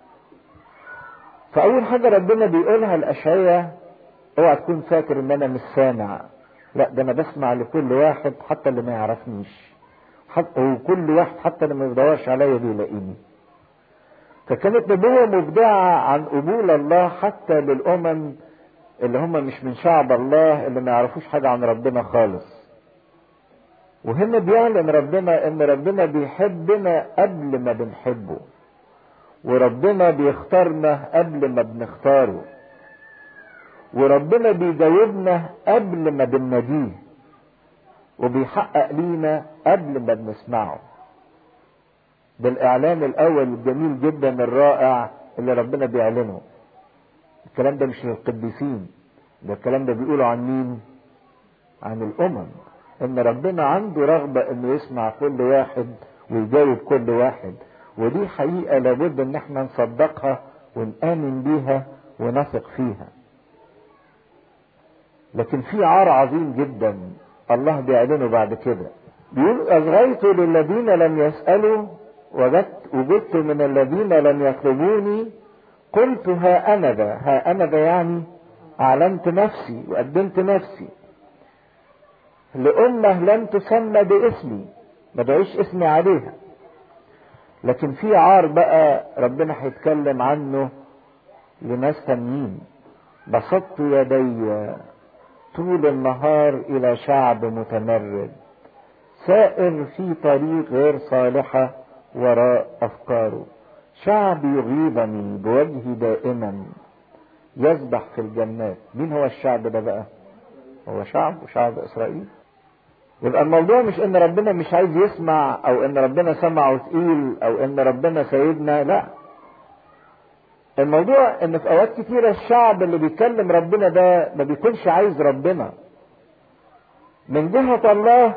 [SPEAKER 1] فأول حاجة ربنا بيقولها الأشعية اوعى تكون فاكر ان انا مش سامع لا ده انا بسمع لكل واحد حتى اللي ما يعرفنيش حتى وكل واحد حتى اللي ما بيدورش عليا بيلاقيني فكانت نبوة مبدعة عن قبول الله حتى للأمم اللي هم مش من شعب الله اللي ما يعرفوش حاجة عن ربنا خالص وهنا بيعلن ربنا ان ربنا بيحبنا قبل ما بنحبه وربنا بيختارنا قبل ما بنختاره وربنا بيجاوبنا قبل ما بنناديه وبيحقق لينا قبل ما بنسمعه ده الاعلان الاول الجميل جدا الرائع اللي ربنا بيعلنه الكلام ده مش للقديسين ده الكلام ده بيقوله عن مين عن الامم ان ربنا عنده رغبة انه يسمع كل واحد ويجاوب كل واحد ودي حقيقة لابد ان احنا نصدقها ونآمن بيها ونثق فيها لكن في عار عظيم جدا الله بيعلنه بعد كده بيقول أصغيت للذين لم يسألوا وجدت وجدت من الذين لم يطلبوني قلت ها أنا ذا ها أنا ذا يعني أعلنت نفسي وقدمت نفسي لأمة لم تسمى باسمي ما دعيش اسمي عليها لكن في عار بقى ربنا هيتكلم عنه لناس تانيين بسطت يدي طول النهار الى شعب متمرد سائر في طريق غير صالحة وراء افكاره شعب يغيظني بوجهي دائما يسبح في الجنات مين هو الشعب ده بقى هو شعب وشعب اسرائيل يبقى الموضوع مش ان ربنا مش عايز يسمع او ان ربنا سمعه تقيل او ان ربنا سيدنا لا الموضوع ان في اوقات كتيرة الشعب اللي بيكلم ربنا ده ما بيكونش عايز ربنا من جهة الله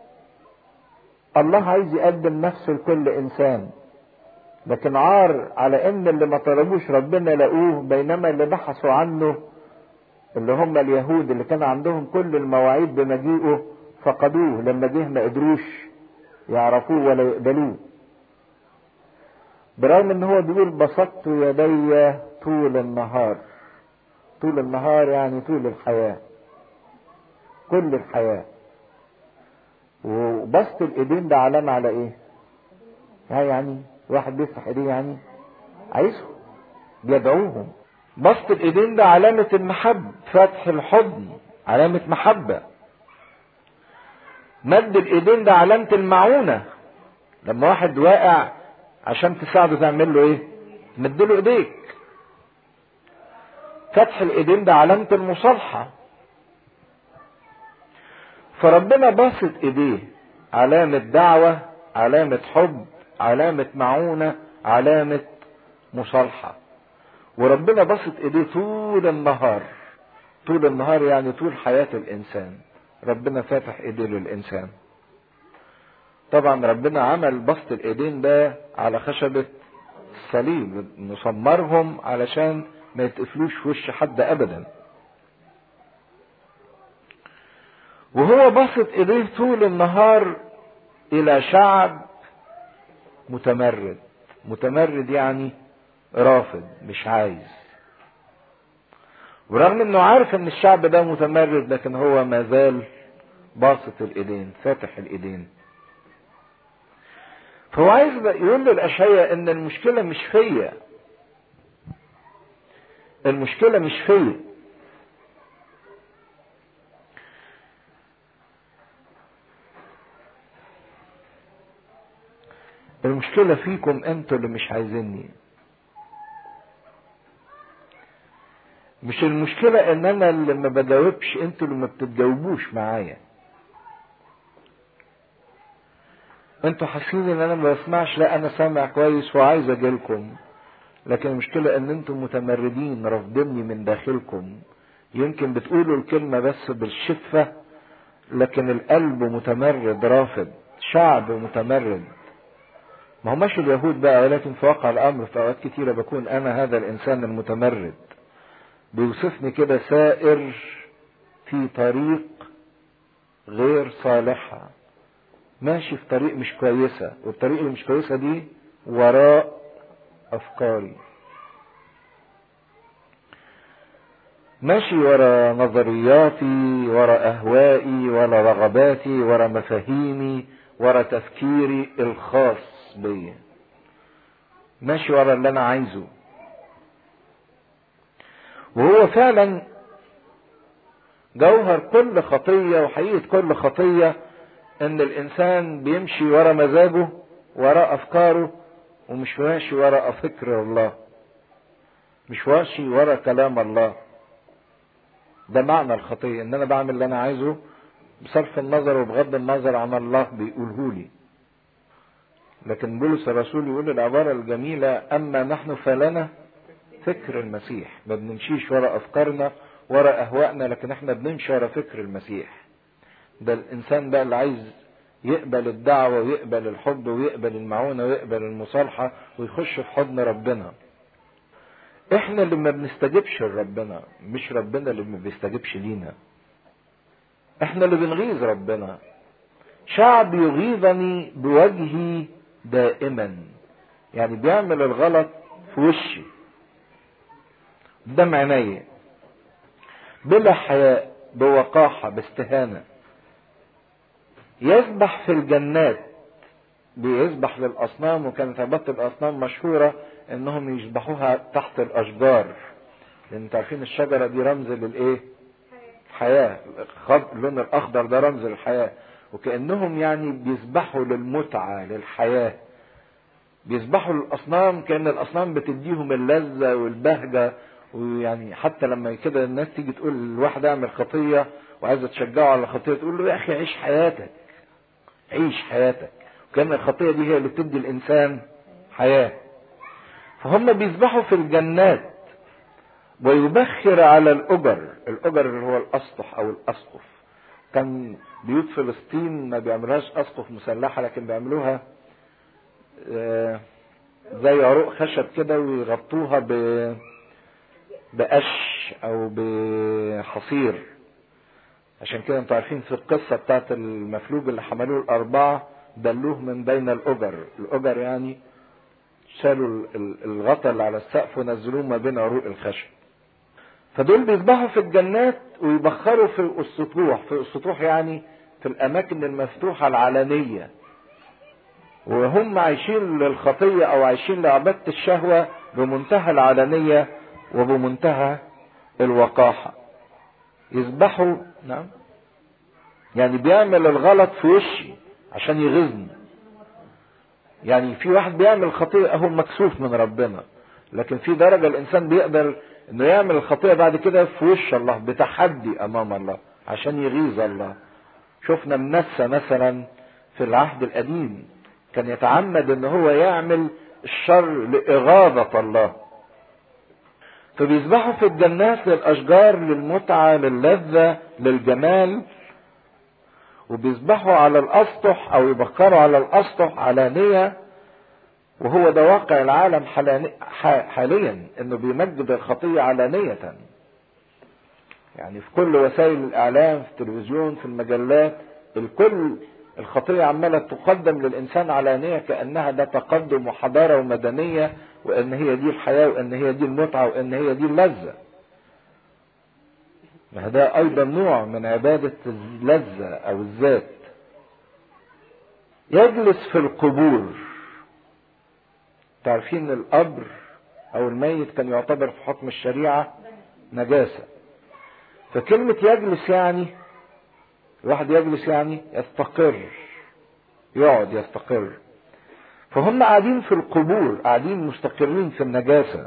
[SPEAKER 1] الله عايز يقدم نفسه لكل انسان لكن عار على ان اللي ما طلبوش ربنا لقوه بينما اللي بحثوا عنه اللي هم اليهود اللي كان عندهم كل المواعيد بمجيئه فقدوه لما جه ما قدروش يعرفوه ولا يقبلوه برغم ان هو بيقول بسطت يدي طول النهار طول النهار يعني طول الحياة كل الحياة وبسط الايدين ده علامة على ايه يعني واحد بيفتح ايديه يعني عايزهم بيدعوهم بسط الايدين ده علامة المحب فتح الحضن علامة محبة مد الايدين ده علامة المعونة لما واحد واقع عشان تساعده تعمل له ايه تمد له ايديك فتح الايدين ده علامة المصالحة فربنا باسط ايديه علامة دعوة علامة حب علامة معونة علامة مصالحة وربنا بسط ايديه طول النهار طول النهار يعني طول حياة الانسان ربنا فاتح ايديه للانسان طبعا ربنا عمل بسط الايدين ده على خشبة الصليب نصمرهم علشان ما يتقفلوش في وش حد ابدا وهو بسط ايديه طول النهار الى شعب متمرد متمرد يعني رافض مش عايز ورغم انه عارف ان الشعب ده متمرد لكن هو ما زال باسط الايدين فاتح الايدين فهو عايز يقول للاشعياء ان المشكله مش فيا المشكله مش فيا المشكلة فيكم انتوا اللي مش عايزيني مش المشكلة ان انا اللي ما بجاوبش انتوا اللي ما بتتجاوبوش معايا انتوا حاسين ان انا ما بسمعش لا انا سامع كويس وعايز اجيلكم لكن المشكلة ان انتم متمردين رافضيني من داخلكم يمكن بتقولوا الكلمة بس بالشفة لكن القلب متمرد رافض شعب متمرد ما هماش اليهود بقى ولكن في واقع الامر في اوقات كتيرة بكون انا هذا الانسان المتمرد بيوصفني كده سائر في طريق غير صالحة ماشي في طريق مش كويسة والطريق اللي مش كويسة دي وراء افكاري ماشي ورا نظرياتي ورا اهوائي ورا رغباتي ورا مفاهيمي ورا تفكيري الخاص بيا ماشي ورا اللي انا عايزه وهو فعلا جوهر كل خطية وحقيقة كل خطية ان الانسان بيمشي ورا مزاجه ورا افكاره ومش ماشي ورا فكر الله مش ماشي ورا كلام الله ده معنى الخطية ان انا بعمل اللي انا عايزه بصرف النظر وبغض النظر عن الله بيقوله لي لكن بولس الرسول يقول العبارة الجميلة اما نحن فلنا فكر المسيح ما بنمشيش ورا افكارنا ورا اهوائنا لكن احنا بنمشي ورا فكر المسيح ده الانسان بقى اللي عايز يقبل الدعوة ويقبل الحب ويقبل المعونة ويقبل المصالحة ويخش في حضن ربنا احنا اللي ما بنستجبش لربنا مش ربنا اللي ما بيستجبش لينا احنا اللي بنغيظ ربنا شعب يغيظني بوجهي دائما يعني بيعمل الغلط في وشي قدام عينيا بلا حياء بوقاحة باستهانة يسبح في الجنات بيسبح للأصنام وكانت عبادة الأصنام مشهورة إنهم يسبحوها تحت الأشجار لأن انتوا عارفين الشجرة دي رمز للإيه؟ حياة اللون الأخضر ده رمز للحياة وكأنهم يعني بيسبحوا للمتعة للحياة بيسبحوا للأصنام كأن الأصنام بتديهم اللذة والبهجة ويعني حتى لما كده الناس تيجي تقول لواحد اعمل خطية وعايزة تشجعه على الخطية تقول له يا أخي عيش حياتك عيش حياتك وكأن الخطية دي هي اللي بتدي الإنسان حياة فهم بيذبحوا في الجنات ويبخر على الأجر الأجر اللي هو الأسطح أو الأسقف كان بيوت فلسطين ما بيعملوهاش أسقف مسلحة لكن بيعملوها زي عروق خشب كده ويغطوها ب بقش أو بحصير عشان كده انتوا عارفين في القصة بتاعت المفلوج اللي حملوه الأربعة دلوه من بين الأجر الأجر يعني شالوا الغطا اللي على السقف ونزلوه ما بين عروق الخشب فدول بيذبحوا في الجنات ويبخروا في السطوح في السطوح يعني في الأماكن المفتوحة العلنية وهم عايشين للخطية أو عايشين لعبادة الشهوة بمنتهى العلنية وبمنتهى الوقاحة يذبحوا نعم يعني بيعمل الغلط في وشي عشان يغيظني يعني في واحد بيعمل خطيئة هو مكسوف من ربنا لكن في درجة الإنسان بيقدر إنه يعمل الخطيئة بعد كده في وش الله بتحدي أمام الله عشان يغيظ الله شفنا منسى مثلا في العهد القديم كان يتعمد إن هو يعمل الشر لإغاظة الله فبيذبحوا في الجنات للأشجار للمتعة للذة للجمال وبيذبحوا على الأسطح أو يبخروا على الأسطح علانية وهو ده واقع العالم حاليا انه بيمجد الخطية علانية يعني في كل وسائل الاعلام في التلفزيون في المجلات الكل الخطية عمالة تقدم للانسان علانية كانها ده تقدم وحضارة ومدنية وان هي دي الحياة وان هي دي المتعة وان هي دي اللذة ده ايضا نوع من عبادة اللذة او الذات يجلس في القبور تعرفين القبر او الميت كان يعتبر في حكم الشريعة نجاسة فكلمة يجلس يعني الواحد يجلس يعني يستقر يقعد يستقر فهم قاعدين في القبور قاعدين مستقرين في النجاسة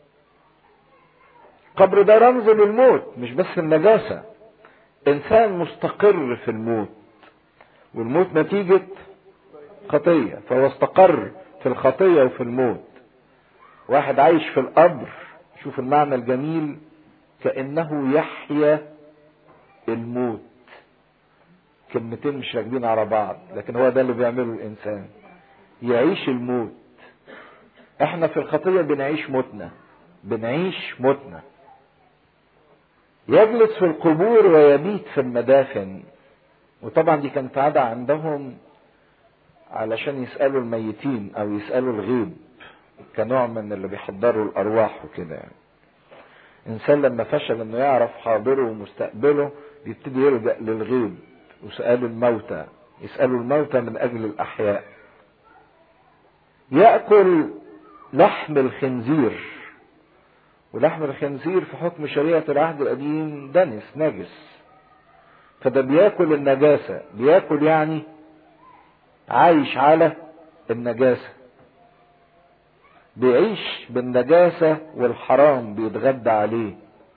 [SPEAKER 1] قبر ده رمز للموت مش بس النجاسة انسان مستقر في الموت والموت نتيجة خطية فهو استقر في الخطية وفي الموت واحد عايش في القبر شوف المعنى الجميل كأنه يحيا الموت كلمتين مش راكبين على بعض لكن هو ده اللي بيعمله الإنسان يعيش الموت احنا في الخطية بنعيش موتنا بنعيش موتنا يجلس في القبور ويبيت في المدافن وطبعا دي كانت عادة عندهم علشان يسألوا الميتين أو يسألوا الغيب كنوع من اللي بيحضروا الأرواح وكده يعني. إنسان لما فشل إنه يعرف حاضره ومستقبله بيبتدي يلجأ للغيب وسؤال الموتى يسألوا الموتى من أجل الأحياء يأكل لحم الخنزير ولحم الخنزير في حكم شريعة العهد القديم دنس نجس فده بياكل النجاسة بياكل يعني عايش على النجاسة بيعيش بالنجاسة والحرام بيتغدى عليه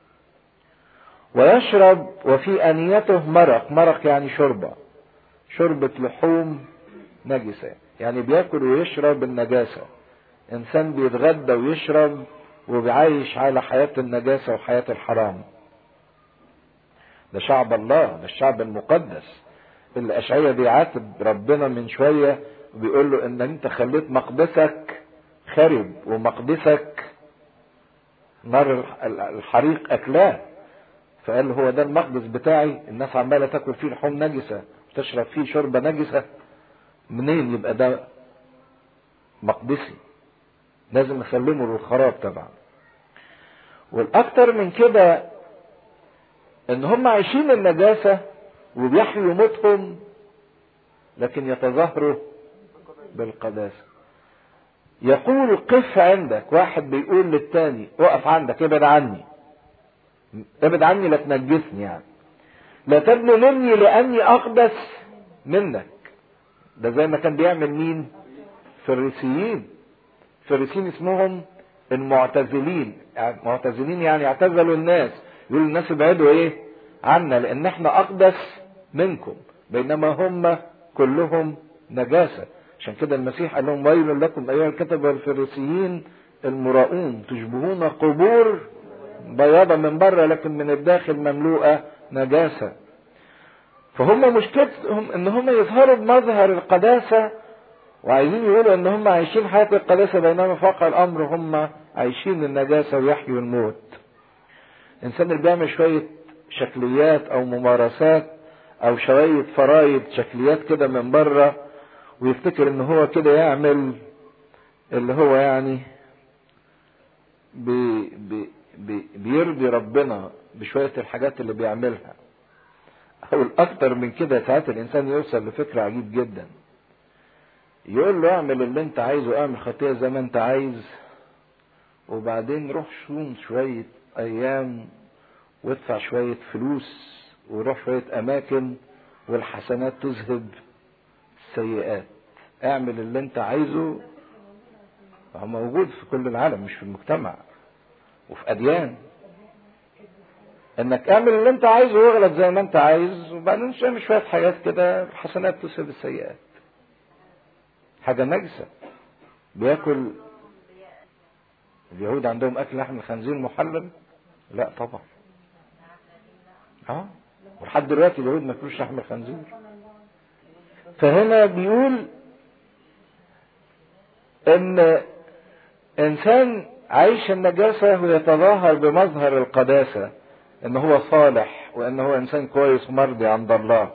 [SPEAKER 1] ويشرب وفي أنيته مرق مرق يعني شوربة شوربة لحوم نجسة يعني بياكل ويشرب النجاسة إنسان بيتغدى ويشرب وبيعيش على حياة النجاسة وحياة الحرام ده شعب الله ده الشعب المقدس اللي أشعية بيعاتب ربنا من شوية وبيقول له إن أنت خليت مقدسك خرب ومقدسك نار الحريق أكلاه فقال له هو ده المقدس بتاعي الناس عمالة تاكل فيه لحوم نجسة وتشرب فيه شوربة نجسة منين يبقى ده مقدسي لازم اسلمه للخراب طبعا والاكتر من كده ان هم عايشين النجاسة وبيحيوا موتهم لكن يتظاهروا بالقداسة يقول قف عندك واحد بيقول للتاني اقف عندك ابعد عني ابعد عني لا تنجسني يعني لا تبنوا مني لاني اقدس منك ده زي ما كان بيعمل مين فريسيين فريسيين اسمهم المعتزلين معتزلين يعني اعتزلوا الناس يقولوا الناس ابعدوا ايه عنا لان احنا اقدس منكم بينما هم كلهم نجاسة عشان كده المسيح قال لهم ويل لكم ايها الكتب والفريسيين المراؤون تشبهون قبور بياضة من بره لكن من الداخل مملوءة نجاسة فهم مشكلتهم ان هم يظهروا بمظهر القداسة وعايزين يقولوا ان هم عايشين حياة القداسة بينما في واقع الامر هم عايشين النجاسة ويحيوا الموت الانسان اللي بيعمل شوية شكليات او ممارسات او شوية فرايد شكليات كده من بره ويفتكر ان هو كده يعمل اللي هو يعني بي بي بي بيرضي ربنا بشوية الحاجات اللي بيعملها او الاكتر من كده ساعات الانسان يوصل لفكر عجيب جدا يقول له اعمل اللي انت عايزه اعمل خطيئة زي ما انت عايز وبعدين روح شوم شوية ايام وادفع شوية فلوس وروح شوية اماكن والحسنات تذهب السيئات اعمل اللي انت عايزه هو موجود في كل العالم مش في المجتمع وفي اديان انك اعمل اللي انت عايزه واغلط زي ما انت عايز وبعدين تعمل شويه حاجات كده الحسنات تسبب السيئات حاجه نجسه بياكل اليهود عندهم اكل لحم الخنزير محلل لا طبعا اه ولحد دلوقتي اليهود ما ياكلوش لحم الخنزير فهنا بيقول ان انسان عايش النجاسة ويتظاهر بمظهر القداسة ان هو صالح وان هو انسان كويس ومرضي عند الله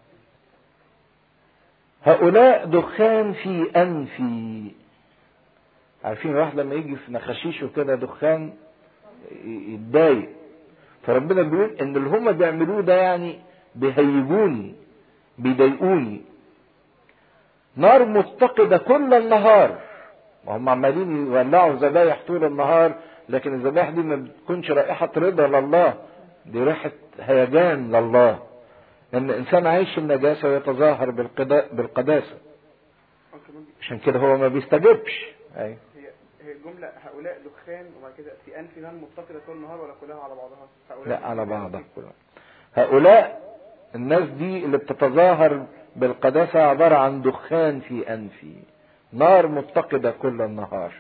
[SPEAKER 1] هؤلاء دخان في انفي عارفين الواحد لما يجي في نخاشيشه كده دخان يتضايق فربنا بيقول ان اللي هم بيعملوه ده يعني بيهيجوني بيضايقوني نار متقدة كل النهار وهم عمالين يولعوا ذبايح طول النهار لكن الذبائح دي ما بتكونش رائحة رضا لله دي ريحة هيجان لله ان الانسان عايش النجاسة ويتظاهر بالقداسة عشان كده هو ما بيستجبش ايوه
[SPEAKER 2] هي هي الجملة هؤلاء دخان وبعد كده في أنف نار متصلة طول النهار ولا كلها على بعضها؟ هؤلاء
[SPEAKER 1] لا على بعضها كلها هؤلاء الناس دي اللي بتتظاهر بالقداسة عبارة عن دخان في أنفي نار متقدة كل النهار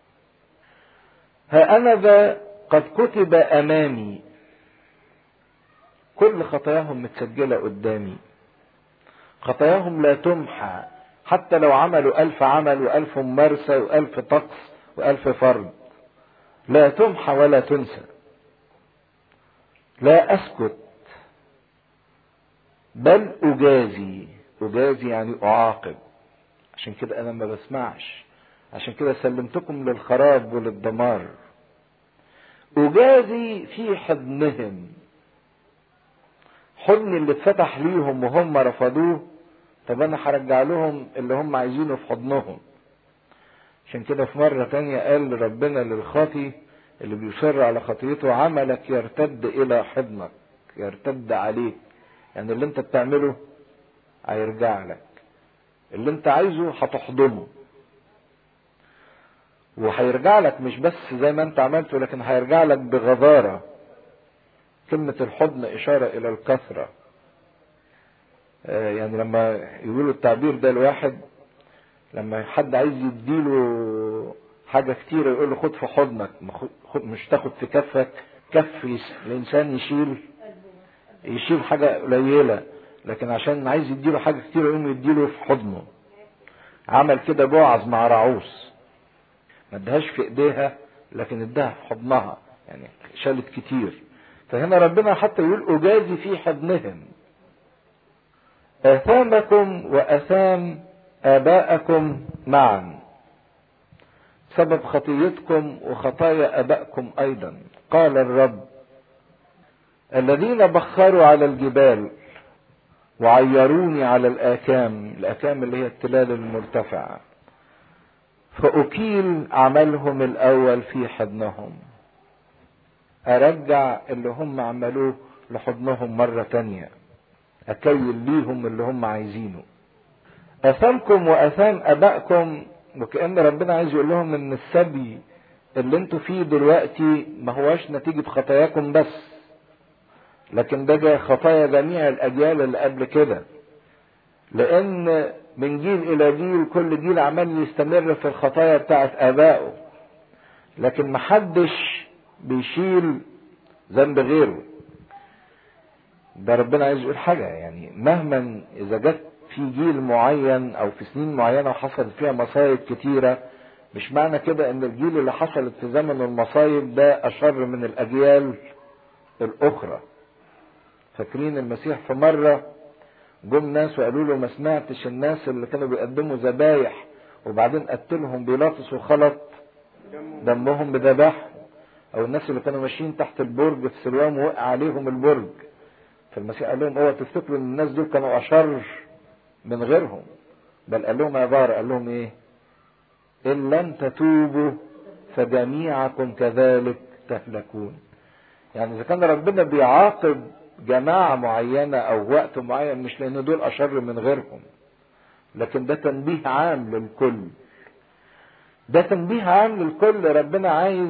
[SPEAKER 1] ها أنا ذا قد كتب أمامي كل خطاياهم متسجلة قدامي خطاياهم لا تمحى حتى لو عملوا ألف عمل وألف ممارسة وألف طقس وألف فرض لا تمحى ولا تنسى لا أسكت بل أجازي أجازي يعني أعاقب عشان كده أنا ما بسمعش عشان كده سلمتكم للخراب وللدمار أجازي في حضنهم حضن اللي اتفتح ليهم وهم رفضوه طب أنا هرجع لهم اللي هم عايزينه في حضنهم عشان كده في مرة تانية قال ربنا للخاطي اللي بيصر على خطيته عملك يرتد إلى حضنك يرتد عليك يعني اللي انت بتعمله هيرجع لك اللي انت عايزه هتحضنه وهيرجع لك مش بس زي ما انت عملته لكن هيرجع لك بغزارة كلمة الحضن إشارة إلى الكثرة يعني لما يقولوا التعبير ده الواحد لما حد عايز يديله حاجة كتيرة يقول له خد في حضنك مش تاخد في كفك كف الإنسان يشيل يشيل حاجة قليلة لكن عشان عايز يديله حاجة كتير يقوم يديله في حضنه عمل كده بوعز مع رعوس ما ادهاش في ايديها لكن اداها في حضنها يعني شالت كتير فهنا ربنا حتى يقول اجازي في حضنهم اثامكم واثام اباءكم معا سبب خطيتكم وخطايا ابائكم ايضا قال الرب الذين بخروا على الجبال وعيروني على الآكام الآكام اللي هي التلال المرتفعة فأكيل عملهم الأول في حضنهم أرجع اللي هم عملوه لحضنهم مرة تانية أكيل ليهم اللي هم عايزينه أثامكم وأثام أبائكم وكأن ربنا عايز يقول لهم إن السبي اللي انتوا فيه دلوقتي ما هواش نتيجة خطاياكم بس لكن ده جاي خطايا جميع الاجيال اللي قبل كده لان من جيل الى جيل كل جيل عمال يستمر في الخطايا بتاعت ابائه لكن محدش بيشيل ذنب غيره ده ربنا عايز يقول حاجة يعني مهما إذا جت في جيل معين أو في سنين معينة وحصلت فيها مصايب كتيرة مش معنى كده إن الجيل اللي حصلت في زمن المصايب ده أشر من الأجيال الأخرى فاكرين المسيح في مرة جم ناس وقالوا له ما سمعتش الناس اللي كانوا بيقدموا ذبايح وبعدين قتلهم بيلاطس وخلط دمهم بذبائحهم او الناس اللي كانوا ماشيين تحت البرج في سلوان ووقع عليهم البرج فالمسيح قال لهم اوعوا تفتكروا ان الناس دول كانوا اشر من غيرهم بل قال لهم يا بار قال لهم ايه ان لم تتوبوا فجميعكم كذلك تهلكون يعني اذا كان ربنا بيعاقب جماعة معينة او وقت معين مش لان دول اشر من غيرهم لكن ده تنبيه عام للكل ده تنبيه عام للكل ربنا عايز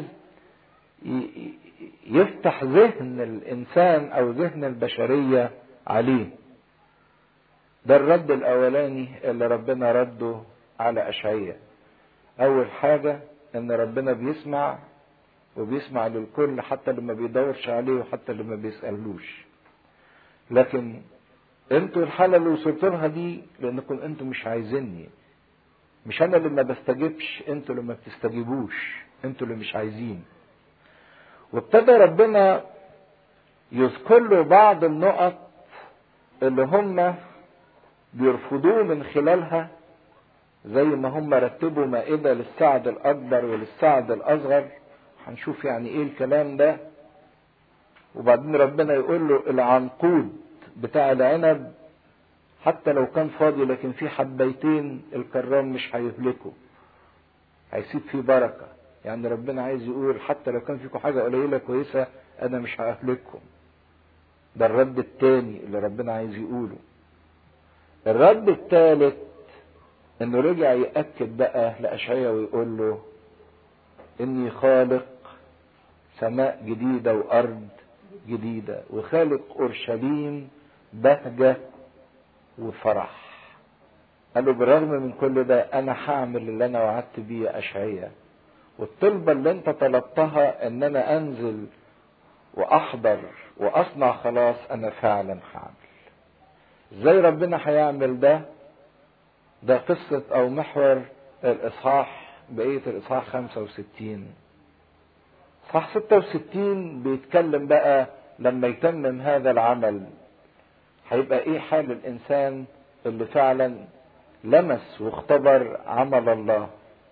[SPEAKER 1] يفتح ذهن الانسان او ذهن البشرية عليه ده الرد الاولاني اللي ربنا رده على اشعياء اول حاجة ان ربنا بيسمع وبيسمع للكل حتى اللي ما بيدورش عليه وحتى اللي ما بيسألوش لكن انتوا الحالة اللي وصلت لها دي لانكم انتوا مش عايزيني مش انا اللي ما بستجيبش انتوا اللي ما بتستجيبوش انتوا اللي مش عايزين وابتدى ربنا يذكر له بعض النقط اللي هم بيرفضوه من خلالها زي ما هم رتبوا مائدة للسعد الأكبر وللسعد الأصغر هنشوف يعني إيه الكلام ده وبعدين ربنا يقول له العنقود بتاع العنب حتى لو كان فاضي لكن في حبيتين الكرام مش هيهلكوا هيسيب فيه بركة يعني ربنا عايز يقول حتى لو كان فيكم حاجة قليلة كويسة أنا مش هأهلككم ده الرد التاني اللي ربنا عايز يقوله الرد الثالث انه رجع يأكد بقى لأشعيا ويقول له اني خالق سماء جديدة وأرض جديدة وخالق أورشليم بهجة وفرح قال له بالرغم من كل ده أنا هعمل اللي أنا وعدت بيه يا أشعيا والطلبة اللي أنت طلبتها إن أنا أنزل وأحضر وأصنع خلاص أنا فعلا هعمل ازاي ربنا هيعمل ده ده قصة او محور الاصحاح بقية الاصحاح 65 اصحاح 66 بيتكلم بقى لما يتمم هذا العمل هيبقى ايه حال الانسان اللي فعلا لمس واختبر عمل الله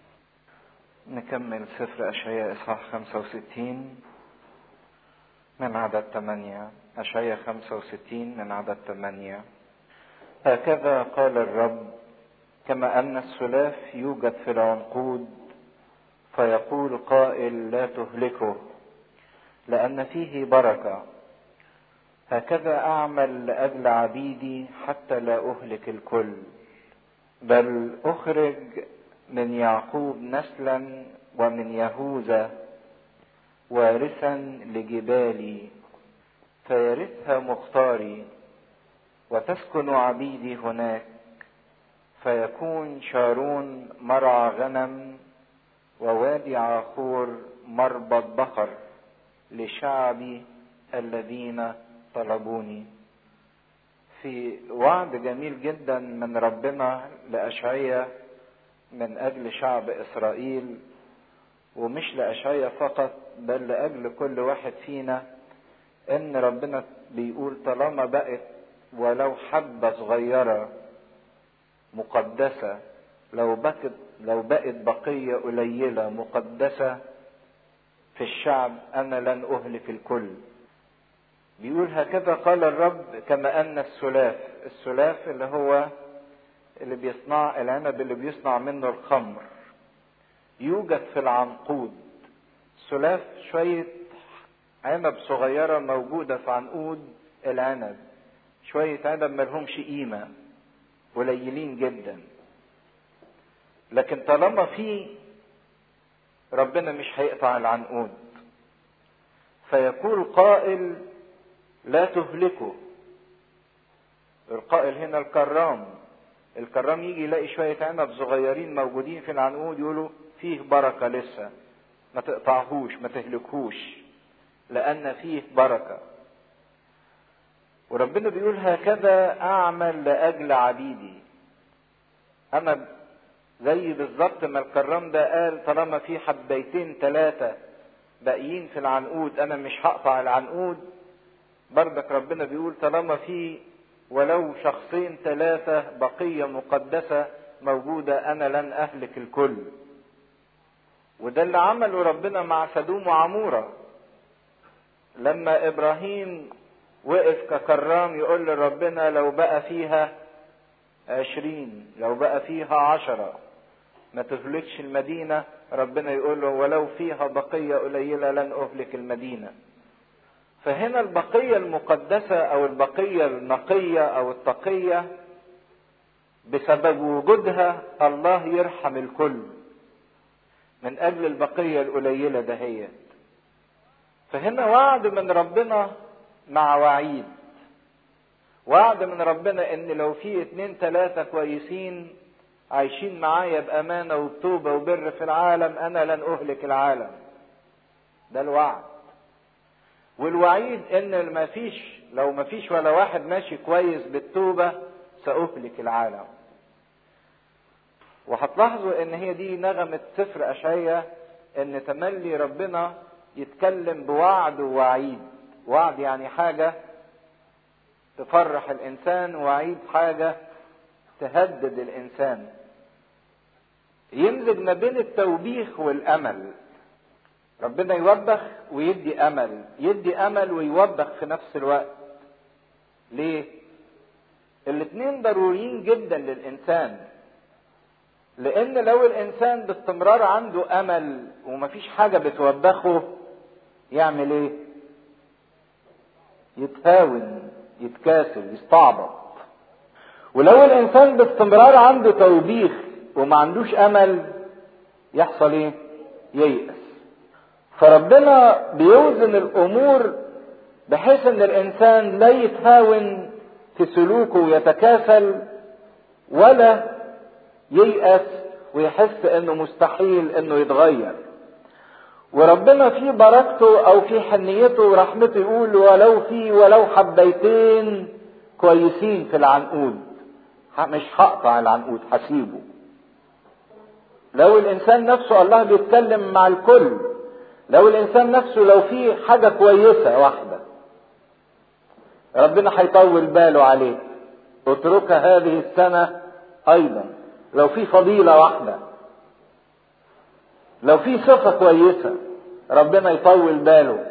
[SPEAKER 3] نكمل سفر أشعياء إصحاح 65 من عدد 8 أشعياء 65 من عدد 8 هكذا قال الرب كما أن السلاف يوجد في العنقود فيقول قائل لا تهلكه لأن فيه بركة هكذا أعمل لأجل عبيدي حتى لا أهلك الكل بل أخرج من يعقوب نسلا ومن يهوذا وارثا لجبالي فيرثها مختاري وتسكن عبيدي هناك فيكون شارون مرعى غنم ووادي عاخور مربط بقر لشعبي الذين طلبوني في وعد جميل جدا من ربنا لأشعية من أجل شعب إسرائيل ومش لأشعية فقط بل لأجل كل واحد فينا إن ربنا بيقول طالما بقت ولو حبة صغيرة مقدسة لو بقت لو بقت بقية قليلة مقدسة في الشعب أنا لن أهلك الكل بيقول هكذا قال الرب كما أن السلاف السلاف اللي هو اللي بيصنع العنب اللي بيصنع منه الخمر يوجد في العنقود سلاف شوية عنب صغيرة موجودة في عنقود العنب شوية عنب ملهمش قيمة قليلين جدا لكن طالما في ربنا مش هيقطع العنقود فيقول قائل لا تهلكه القائل هنا الكرام الكرام يجي يلاقي شوية عنب صغيرين موجودين في العنقود يقولوا فيه بركة لسه ما تقطعهوش ما تهلكهوش لأن فيه بركة وربنا بيقول هكذا أعمل لأجل عبيدي أنا زي بالظبط ما الكرام ده قال طالما في حبيتين ثلاثة باقيين في العنقود أنا مش هقطع العنقود بردك ربنا بيقول طالما في ولو شخصين ثلاثة بقية مقدسة موجودة أنا لن أهلك الكل وده اللي عمله ربنا مع سدوم وعمورة لما إبراهيم وقف ككرام يقول لربنا لو بقى فيها عشرين لو بقى فيها عشرة ما تهلكش المدينة ربنا يقول له ولو فيها بقية قليلة لن أهلك المدينة فهنا البقية المقدسة أو البقية النقية أو التقية بسبب وجودها الله يرحم الكل من أجل البقية القليلة دهيت فهنا وعد من ربنا مع وعيد وعد من ربنا ان لو في اتنين تلاتة كويسين عايشين معايا بامانة وبتوبة وبر في العالم انا لن اهلك العالم ده الوعد والوعيد ان ما فيش لو ما فيش ولا واحد ماشي كويس بالتوبة سأهلك العالم وهتلاحظوا ان هي دي نغمة سفر اشعية ان تملي ربنا يتكلم بوعد ووعيد وعد يعني حاجة تفرح الانسان وعيد حاجة تهدد الانسان يمزج ما بين التوبيخ والامل ربنا يوبخ ويدي امل يدي امل ويوبخ في نفس الوقت ليه الاتنين ضروريين جدا للانسان لان لو الانسان باستمرار عنده امل ومفيش حاجه بتوبخه يعمل ايه يتهاون يتكاسل يستعبط ولو الانسان باستمرار عنده توبيخ وما عندوش امل يحصل ايه ييأس فربنا بيوزن الامور بحيث ان الانسان لا يتهاون في سلوكه ويتكاسل ولا ييأس ويحس انه مستحيل انه يتغير وربنا في بركته او في حنيته ورحمته يقول ولو في ولو حبيتين كويسين في العنقود مش هقطع العنقود هسيبه لو الانسان نفسه الله بيتكلم مع الكل لو الانسان نفسه لو في حاجه كويسه واحده ربنا هيطول باله عليه اترك هذه السنه ايضا لو في فضيله واحده لو في صفه كويسه ربنا يطول باله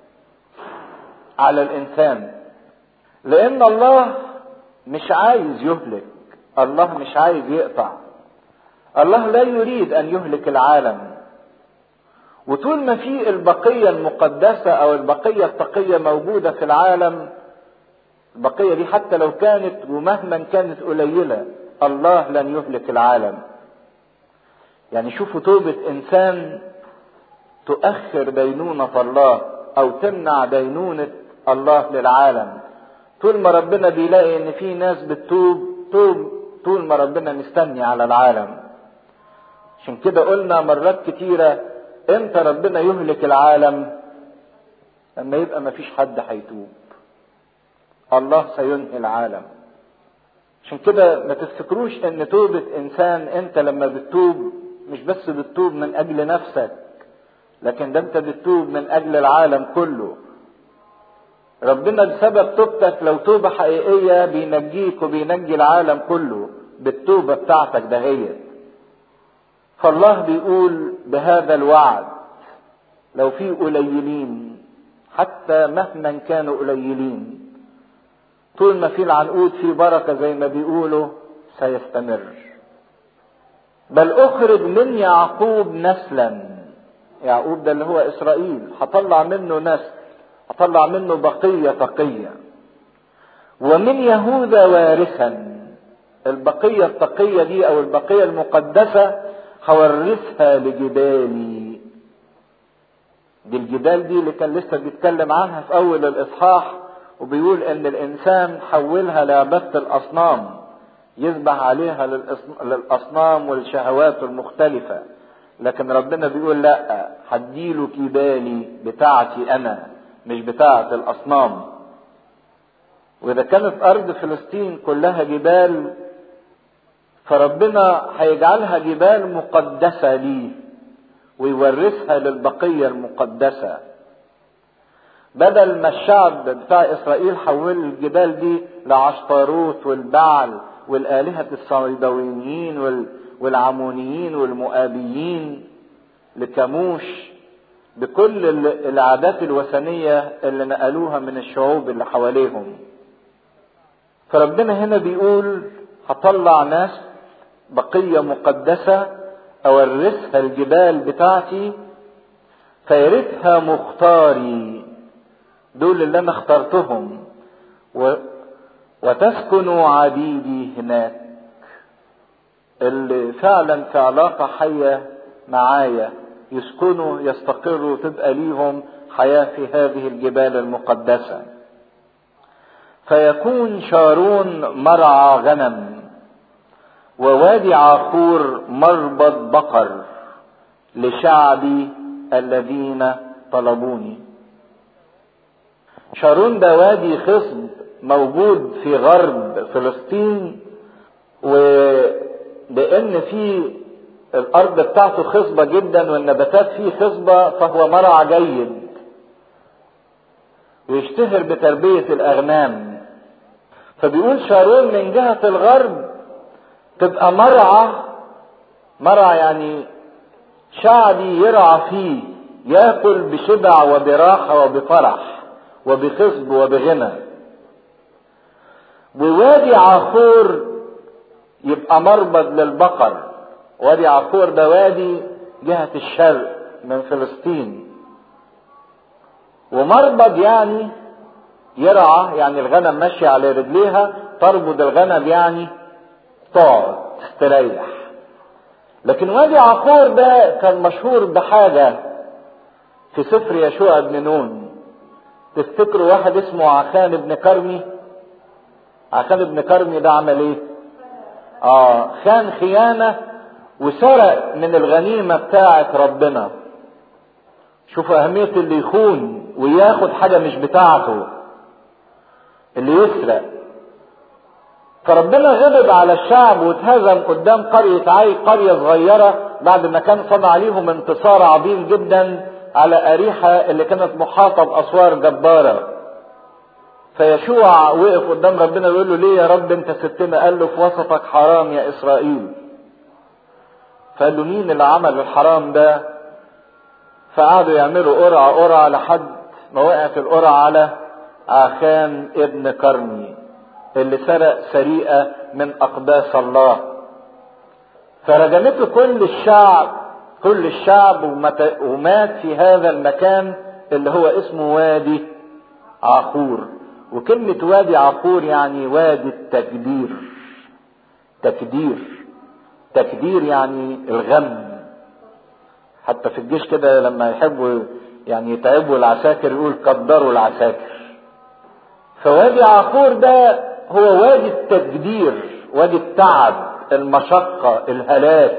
[SPEAKER 3] على الانسان لان الله مش عايز يهلك الله مش عايز يقطع الله لا يريد ان يهلك العالم وطول ما في البقيه المقدسه او البقيه التقيه موجوده في العالم البقيه دي حتى لو كانت ومهما كانت قليله الله لن يهلك العالم يعني شوفوا توبه انسان تؤخر دينونه الله او تمنع دينونه الله للعالم طول ما ربنا بيلاقي ان في ناس بتتوب توب طول ما ربنا مستني على العالم عشان كده قلنا مرات كتيرة امتى ربنا يهلك العالم لما يبقى مفيش حد هيتوب الله سينهي العالم عشان كده ما تفتكروش ان توبة انسان انت لما بتتوب مش بس بتتوب من اجل نفسك لكن ده انت بتتوب من اجل العالم كله ربنا بسبب توبتك لو توبة حقيقية بينجيك وبينجي العالم كله بالتوبة بتاعتك دهيت فالله بيقول بهذا الوعد لو في قليلين حتى مهما كانوا قليلين طول ما في العنقود في بركة زي ما بيقولوا سيستمر بل اخرج من يعقوب نسلا يعقوب ده اللي هو اسرائيل هطلع منه نسل هطلع منه بقية تقية ومن يهوذا وارثا البقية التقية دي او البقية المقدسة هورثها لجبالي دي الجبال دي اللي كان لسه بيتكلم عنها في اول الاصحاح وبيقول ان الانسان حولها لعبادة الاصنام يذبح عليها للاصنام والشهوات المختلفة لكن ربنا بيقول لا هديله كبالي بتاعتي انا مش بتاعة الاصنام واذا كانت ارض فلسطين كلها جبال فربنا هيجعلها جبال مقدسة ليه ويورثها للبقية المقدسة بدل ما الشعب بتاع اسرائيل حول الجبال دي لعشتاروت والبعل والآلهة الصيدويين والعمونيين والمؤابيين لكموش بكل العادات الوثنية اللي نقلوها من الشعوب اللي حواليهم فربنا هنا بيقول هطلع ناس بقية مقدسة أورثها الجبال بتاعتي فيرثها مختاري دول اللي أنا اخترتهم و... وتسكن عبيدي هناك اللي فعلا في علاقة حية معايا يسكنوا يستقروا تبقى ليهم حياة في هذه الجبال المقدسة فيكون شارون مرعى غنم ووادي عاخور مربط بقر لشعبي الذين طلبوني شارون ده وادي خصب موجود في غرب فلسطين ولان في الارض بتاعته خصبة جدا والنباتات فيه خصبة فهو مرعى جيد ويشتهر بتربية الاغنام فبيقول شارون من جهة الغرب تبقى مرعى مرعى يعني شعبي يرعى فيه ياكل بشبع وبراحة وبفرح وبخصب وبغنى ووادي عاخور يبقى مربض للبقر وادي عاخور ده وادي جهة الشرق من فلسطين ومربض يعني يرعى يعني الغنم ماشية على رجليها تربض الغنم يعني تقعد تستريح لكن وادي عقور ده كان مشهور بحاجة في سفر يشوع بن نون تفتكروا واحد اسمه عخان بن كرمي عخان بن كرمي ده عمل ايه اه خان خيانة وسرق من الغنيمة بتاعة ربنا شوفوا اهمية اللي يخون وياخد حاجة مش بتاعته اللي يسرق فربنا غضب على الشعب واتهزم قدام قرية عاي قرية صغيرة بعد ما كان صنع عليهم انتصار عظيم جدا على أريحة اللي كانت محاطة بأسوار جبارة فيشوع وقف قدام ربنا ويقول له ليه يا رب انت سبتنا قال له في وسطك حرام يا اسرائيل فقال له مين اللي عمل الحرام ده فقعدوا يعملوا قرعة قرعة لحد ما وقعت القرعة على عخان ابن كرمي اللي سرق سرقة من أقداس الله فرجمته كل الشعب كل الشعب ومات في هذا المكان اللي هو اسمه وادي عخور وكلمة وادي عخور يعني وادي التكدير تكدير تكدير يعني الغم حتى في الجيش كده لما يحبوا يعني يتعبوا العساكر يقول قدروا العساكر فوادي عخور ده هو وادي التجدير وادي التعب المشقة الهلاك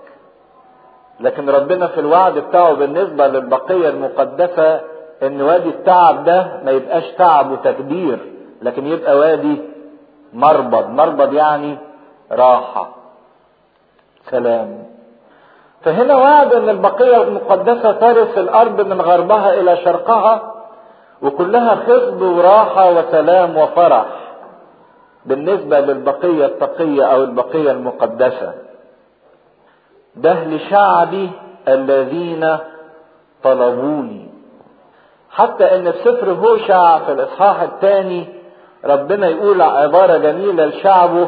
[SPEAKER 3] لكن ربنا في الوعد بتاعه بالنسبة للبقية المقدسة ان وادي التعب ده ما يبقاش تعب وتكدير لكن يبقى وادي مربض مربض يعني راحة سلام فهنا وعد ان البقية المقدسة ترث الارض من غربها الى شرقها وكلها خصب وراحة وسلام وفرح بالنسبة للبقية التقية أو البقية المقدسة ده لشعبي الذين طلبوني حتى ان في سفر هوشع في الاصحاح الثاني ربنا يقول عبارة جميلة لشعبه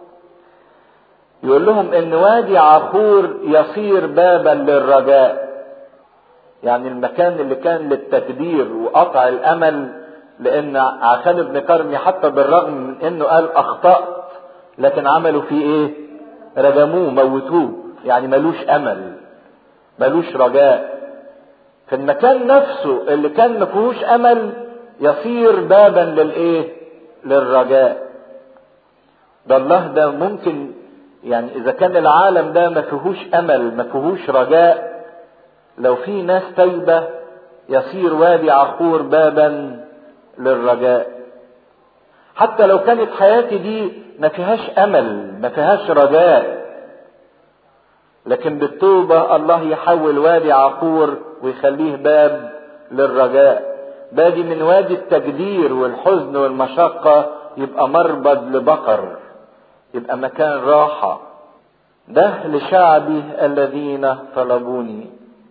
[SPEAKER 3] يقول لهم ان وادي عخور يصير بابا للرجاء يعني المكان اللي كان للتكدير وقطع الامل لان عشان ابن كرمي حتى بالرغم من انه قال اخطأت لكن عملوا فيه ايه رجموه موتوه يعني ملوش امل ملوش رجاء في المكان نفسه اللي كان مفيهوش امل يصير بابا للايه للرجاء ده الله ده ممكن يعني اذا كان العالم ده ما فيهوش امل ما فيهوش رجاء لو في ناس تايبه يصير وادي عخور بابا للرجاء حتى لو كانت حياتي دي ما فيهاش امل ما فيهاش رجاء لكن بالتوبة الله يحول وادي عقور ويخليه باب للرجاء بادي من وادي التجدير والحزن والمشقة يبقى مربد لبقر يبقى مكان راحة ده لشعبي الذين طلبوني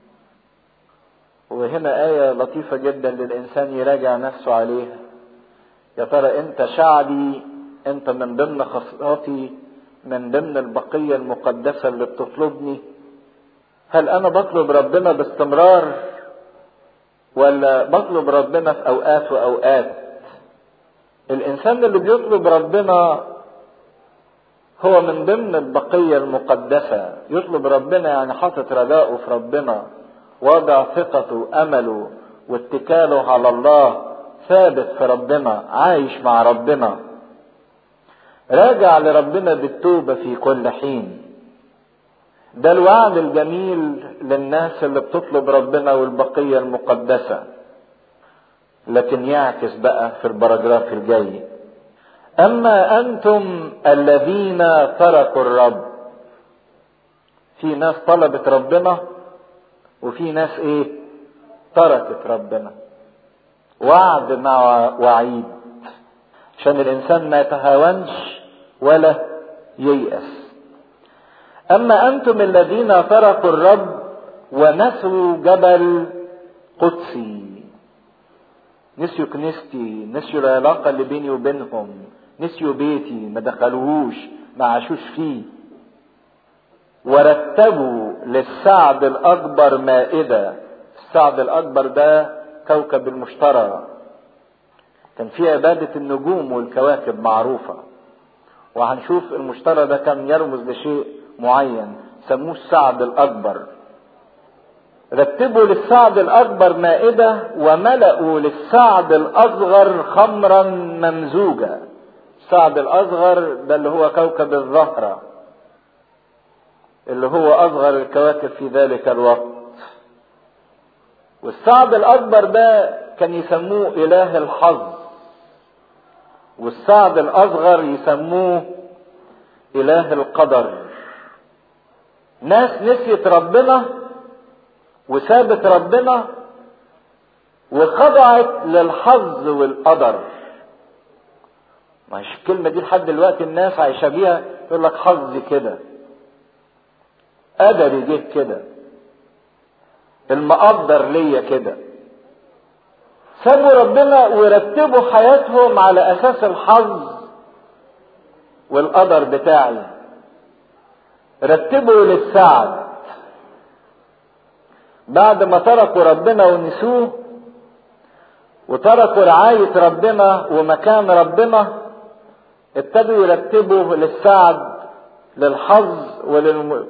[SPEAKER 3] وهنا آية لطيفة جدا للإنسان يراجع نفسه عليها يا ترى أنت شعبي أنت من ضمن خصائصي من ضمن البقية المقدسة اللي بتطلبني هل أنا بطلب ربنا باستمرار ولا بطلب ربنا في أوقات وأوقات الإنسان اللي بيطلب ربنا هو من ضمن البقية المقدسة يطلب ربنا يعني حاطط رجاءه في ربنا وضع ثقته أمله واتكاله على الله ثابت في ربنا عايش مع ربنا راجع لربنا بالتوبة في كل حين ده الوعد الجميل للناس اللي بتطلب ربنا والبقية المقدسة لكن يعكس بقى في البراجراف الجاي أما أنتم الذين تركوا الرب في ناس طلبت ربنا وفي ناس ايه تركت ربنا وعد مع وعيد عشان الانسان ما يتهاونش ولا ييأس اما انتم الذين تركوا الرب ونسوا جبل قدسي نسيوا كنيستي نسيوا العلاقه اللي بيني وبينهم نسيوا بيتي ما دخلوهوش ما عاشوش فيه ورتبوا للسعد الاكبر مائده السعد الاكبر ده كوكب المشتري كان في عبادة النجوم والكواكب معروفة وهنشوف المشتري ده كان يرمز لشيء معين سموه السعد الأكبر رتبوا للسعد الأكبر مائدة وملأوا للسعد الأصغر خمرا ممزوجة السعد الأصغر ده اللي هو كوكب الزهرة اللي هو أصغر الكواكب في ذلك الوقت والسعد الأكبر ده كان يسموه إله الحظ والسعد الأصغر يسموه إله القدر ناس نسيت ربنا وسابت ربنا وخضعت للحظ والقدر مش الكلمة دي لحد دلوقتي الناس عايشة بيها يقول لك حظي كده قدري جه كده المقدر ليا كده سابوا ربنا ورتبوا حياتهم على اساس الحظ والقدر بتاعي رتبوا للسعد بعد ما تركوا ربنا ونسوه وتركوا رعاية ربنا ومكان ربنا ابتدوا يرتبوا للسعد للحظ وللم...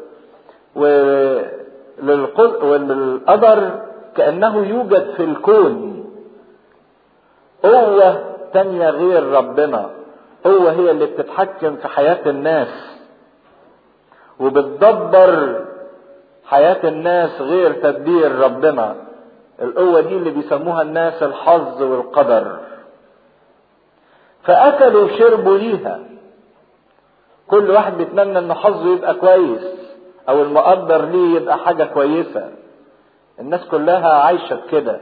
[SPEAKER 3] وللقدر كأنه يوجد في الكون قوة تانية غير ربنا قوة هي اللي بتتحكم في حياة الناس وبتدبر حياة الناس غير تدبير ربنا القوة دي اللي بيسموها الناس الحظ والقدر فأكلوا وشربوا ليها كل واحد بيتمنى ان حظه يبقى كويس او المقدر ليه يبقى حاجة كويسة الناس كلها عايشة بكده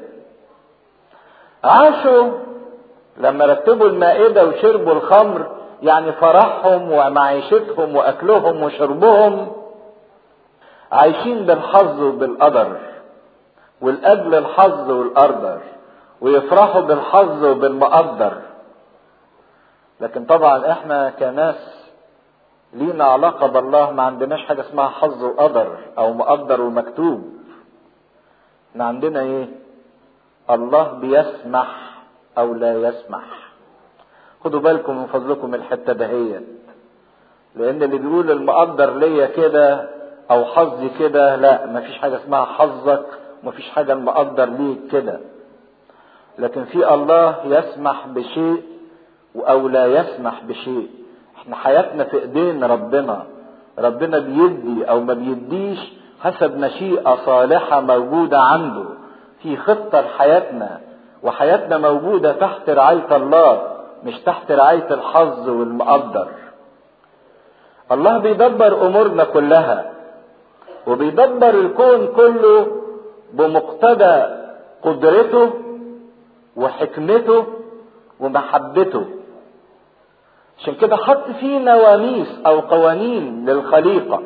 [SPEAKER 3] عاشوا لما رتبوا المائدة وشربوا الخمر يعني فرحهم ومعيشتهم واكلهم وشربهم عايشين بالحظ وبالقدر والاجل الحظ والقدر ويفرحوا بالحظ وبالمقدر لكن طبعا احنا كناس لينا علاقة بالله ما عندناش حاجة اسمها حظ وقدر او مقدر ومكتوب احنا عندنا ايه الله بيسمح او لا يسمح خدوا بالكم من فضلكم الحتة دهيت لان اللي بيقول المقدر ليا كده او حظي كده لا مفيش حاجة اسمها حظك ومفيش حاجة المقدر ليك كده لكن في الله يسمح بشيء او لا يسمح بشيء احنا حياتنا في ايدين ربنا ربنا بيدي او ما بيديش حسب مشيئة صالحة موجودة عنده في خطة لحياتنا وحياتنا موجودة تحت رعاية الله مش تحت رعاية الحظ والمقدر الله بيدبر امورنا كلها وبيدبر الكون كله بمقتضى قدرته وحكمته ومحبته عشان كده حط فيه نواميس او قوانين للخليقه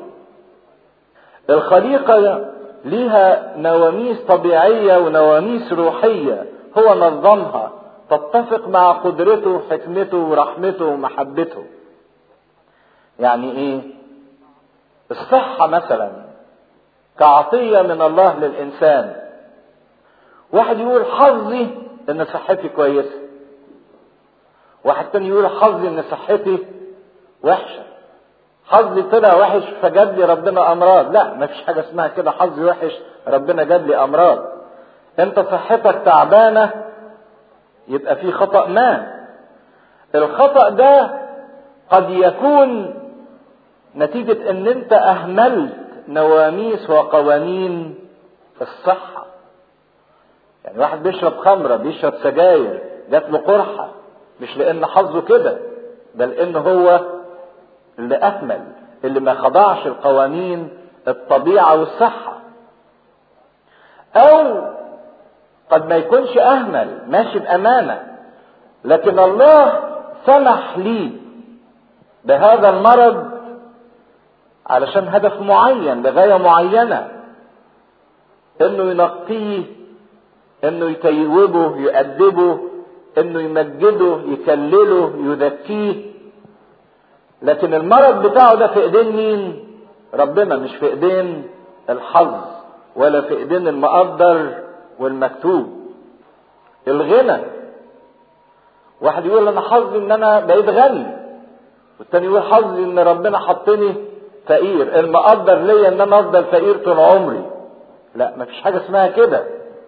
[SPEAKER 3] الخليقه ليها نواميس طبيعيه ونواميس روحيه هو نظمها تتفق مع قدرته وحكمته ورحمته ومحبته يعني ايه الصحه مثلا كعطيه من الله للانسان واحد يقول حظي ان صحتي كويسه واحد تاني يقول حظي ان صحتي وحشه حظي طلع وحش فجاب لي ربنا امراض لا مفيش حاجه اسمها كده حظي وحش ربنا جاب لي امراض انت صحتك تعبانه يبقى في خطا ما الخطا ده قد يكون نتيجه ان انت اهملت نواميس وقوانين الصحه يعني واحد بيشرب خمره بيشرب سجاير جات له قرحه مش لان حظه كده ده لان هو اللي اهمل اللي ما خضعش القوانين الطبيعه والصحه او قد ما يكونش اهمل ماشي بامانه لكن الله سمح لي بهذا المرض علشان هدف معين لغايه معينه انه ينقيه انه يتيبه يؤدبه انه يمجده يكلله يذكيه لكن المرض بتاعه ده في ايدين مين ربنا مش في ايدين الحظ ولا في ايدين المقدر والمكتوب الغنى واحد يقول انا حظي ان انا بقيت غني والتاني يقول حظي ان ربنا حطني فقير المقدر ليا ان انا افضل فقير طول عمري لا مفيش حاجه اسمها كده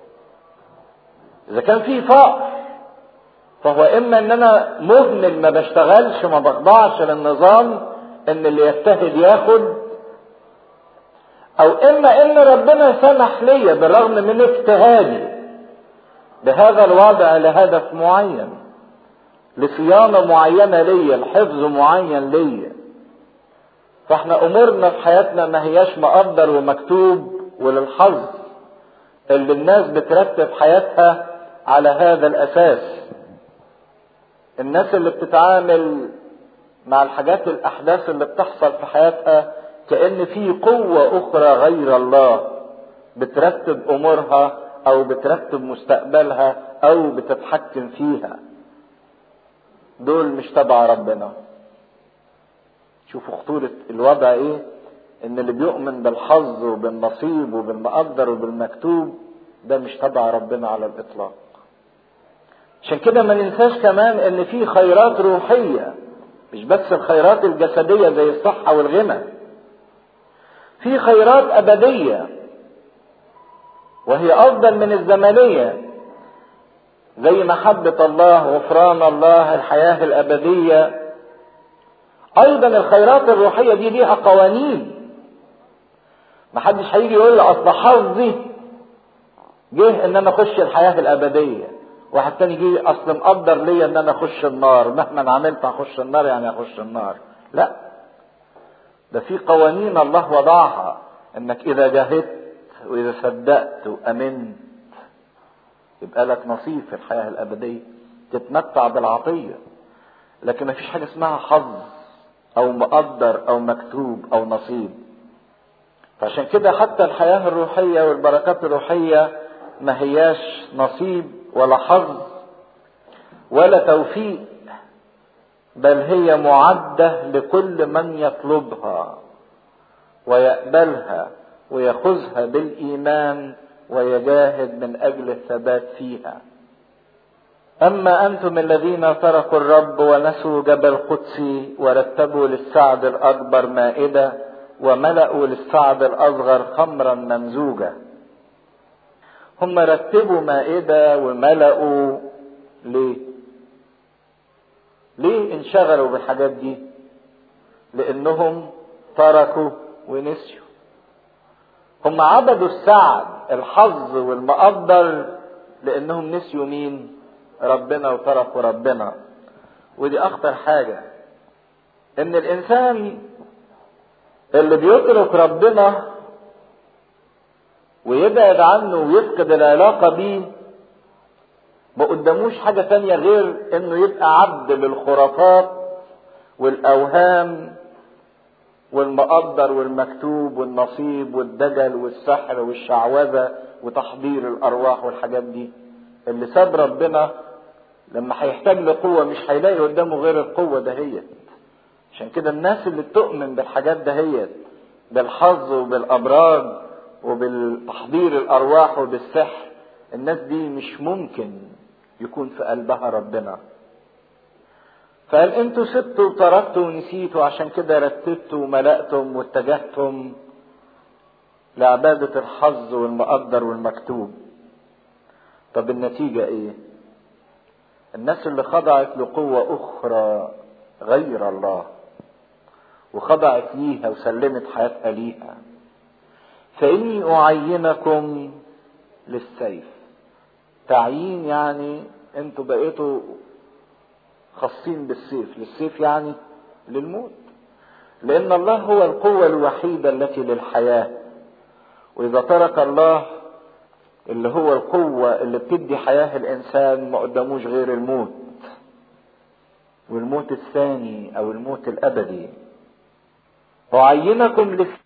[SPEAKER 3] اذا كان في فقر فهو اما ان انا مهمل ما بشتغلش ما بخضعش للنظام ان اللي يجتهد ياخد او اما ان ربنا سمح لي بالرغم من اجتهادي بهذا الوضع لهدف معين لصيانة معينة ليا لحفظ معين ليا فاحنا امورنا في حياتنا ما هياش مقدر ومكتوب وللحظ اللي الناس بترتب حياتها على هذا الاساس الناس اللي بتتعامل مع الحاجات الاحداث اللي بتحصل في حياتها كان في قوه اخرى غير الله بترتب امورها او بترتب مستقبلها او بتتحكم فيها دول مش تبع ربنا شوفوا خطورة الوضع ايه ان اللي بيؤمن بالحظ وبالنصيب وبالمقدر وبالمكتوب ده مش تبع ربنا على الاطلاق عشان كده ما ننساش كمان ان في خيرات روحية مش بس الخيرات الجسدية زي الصحة والغنى في خيرات أبدية وهي أفضل من الزمنية زي محبة الله غفران الله الحياة الأبدية أيضا الخيرات الروحية دي ليها قوانين محدش هيجي يقول لي أصل حظي جه إن أنا أخش الحياة الأبدية واحد تاني يجي اصل مقدر ليا ان انا اخش النار مهما عملت اخش النار يعني اخش النار لا ده في قوانين الله وضعها انك اذا جاهدت واذا صدقت وامنت يبقى لك نصيب في الحياه الابديه تتمتع بالعطيه لكن ما فيش حاجه اسمها حظ او مقدر او مكتوب او نصيب فعشان كده حتى الحياه الروحيه والبركات الروحيه ما هياش نصيب ولا حظ ولا توفيق بل هي معده لكل من يطلبها ويقبلها وياخذها بالايمان ويجاهد من اجل الثبات فيها اما انتم الذين تركوا الرب ونسوا جبل قدسي ورتبوا للسعد الاكبر مائده وملأوا للسعد الاصغر خمرا ممزوجه هم رتبوا مائدة وملأوا ليه؟ ليه انشغلوا بالحاجات دي؟ لأنهم تركوا ونسيوا هم عبدوا السعد الحظ والمقدر لانهم نسيوا مين ربنا وتركوا ربنا ودي اخطر حاجه ان الانسان اللي بيترك ربنا ويبعد عنه ويفقد العلاقة بيه ما قداموش حاجة تانية غير انه يبقى عبد للخرافات والاوهام والمقدر والمكتوب والنصيب والدجل والسحر والشعوذة وتحضير الارواح والحاجات دي اللي ساب ربنا لما هيحتاج لقوة مش هيلاقي قدامه غير القوة دهيت عشان كده الناس اللي بتؤمن بالحاجات دهيت بالحظ وبالابراج وبالتحضير الارواح وبالسحر الناس دي مش ممكن يكون في قلبها ربنا فقال انتوا سبتوا وتركتوا ونسيتوا عشان كده رتبتوا وملأتم واتجهتم لعبادة الحظ والمقدر والمكتوب طب النتيجة ايه الناس اللي خضعت لقوة اخرى غير الله وخضعت ليها وسلمت حياتها ليها فإني أعينكم للسيف تعيين يعني انتوا بقيتوا خاصين بالسيف للسيف يعني للموت لأن الله هو القوة الوحيدة التي للحياة وإذا ترك الله اللي هو القوة اللي بتدي حياة الإنسان ما قداموش غير الموت والموت الثاني أو الموت الأبدي أعينكم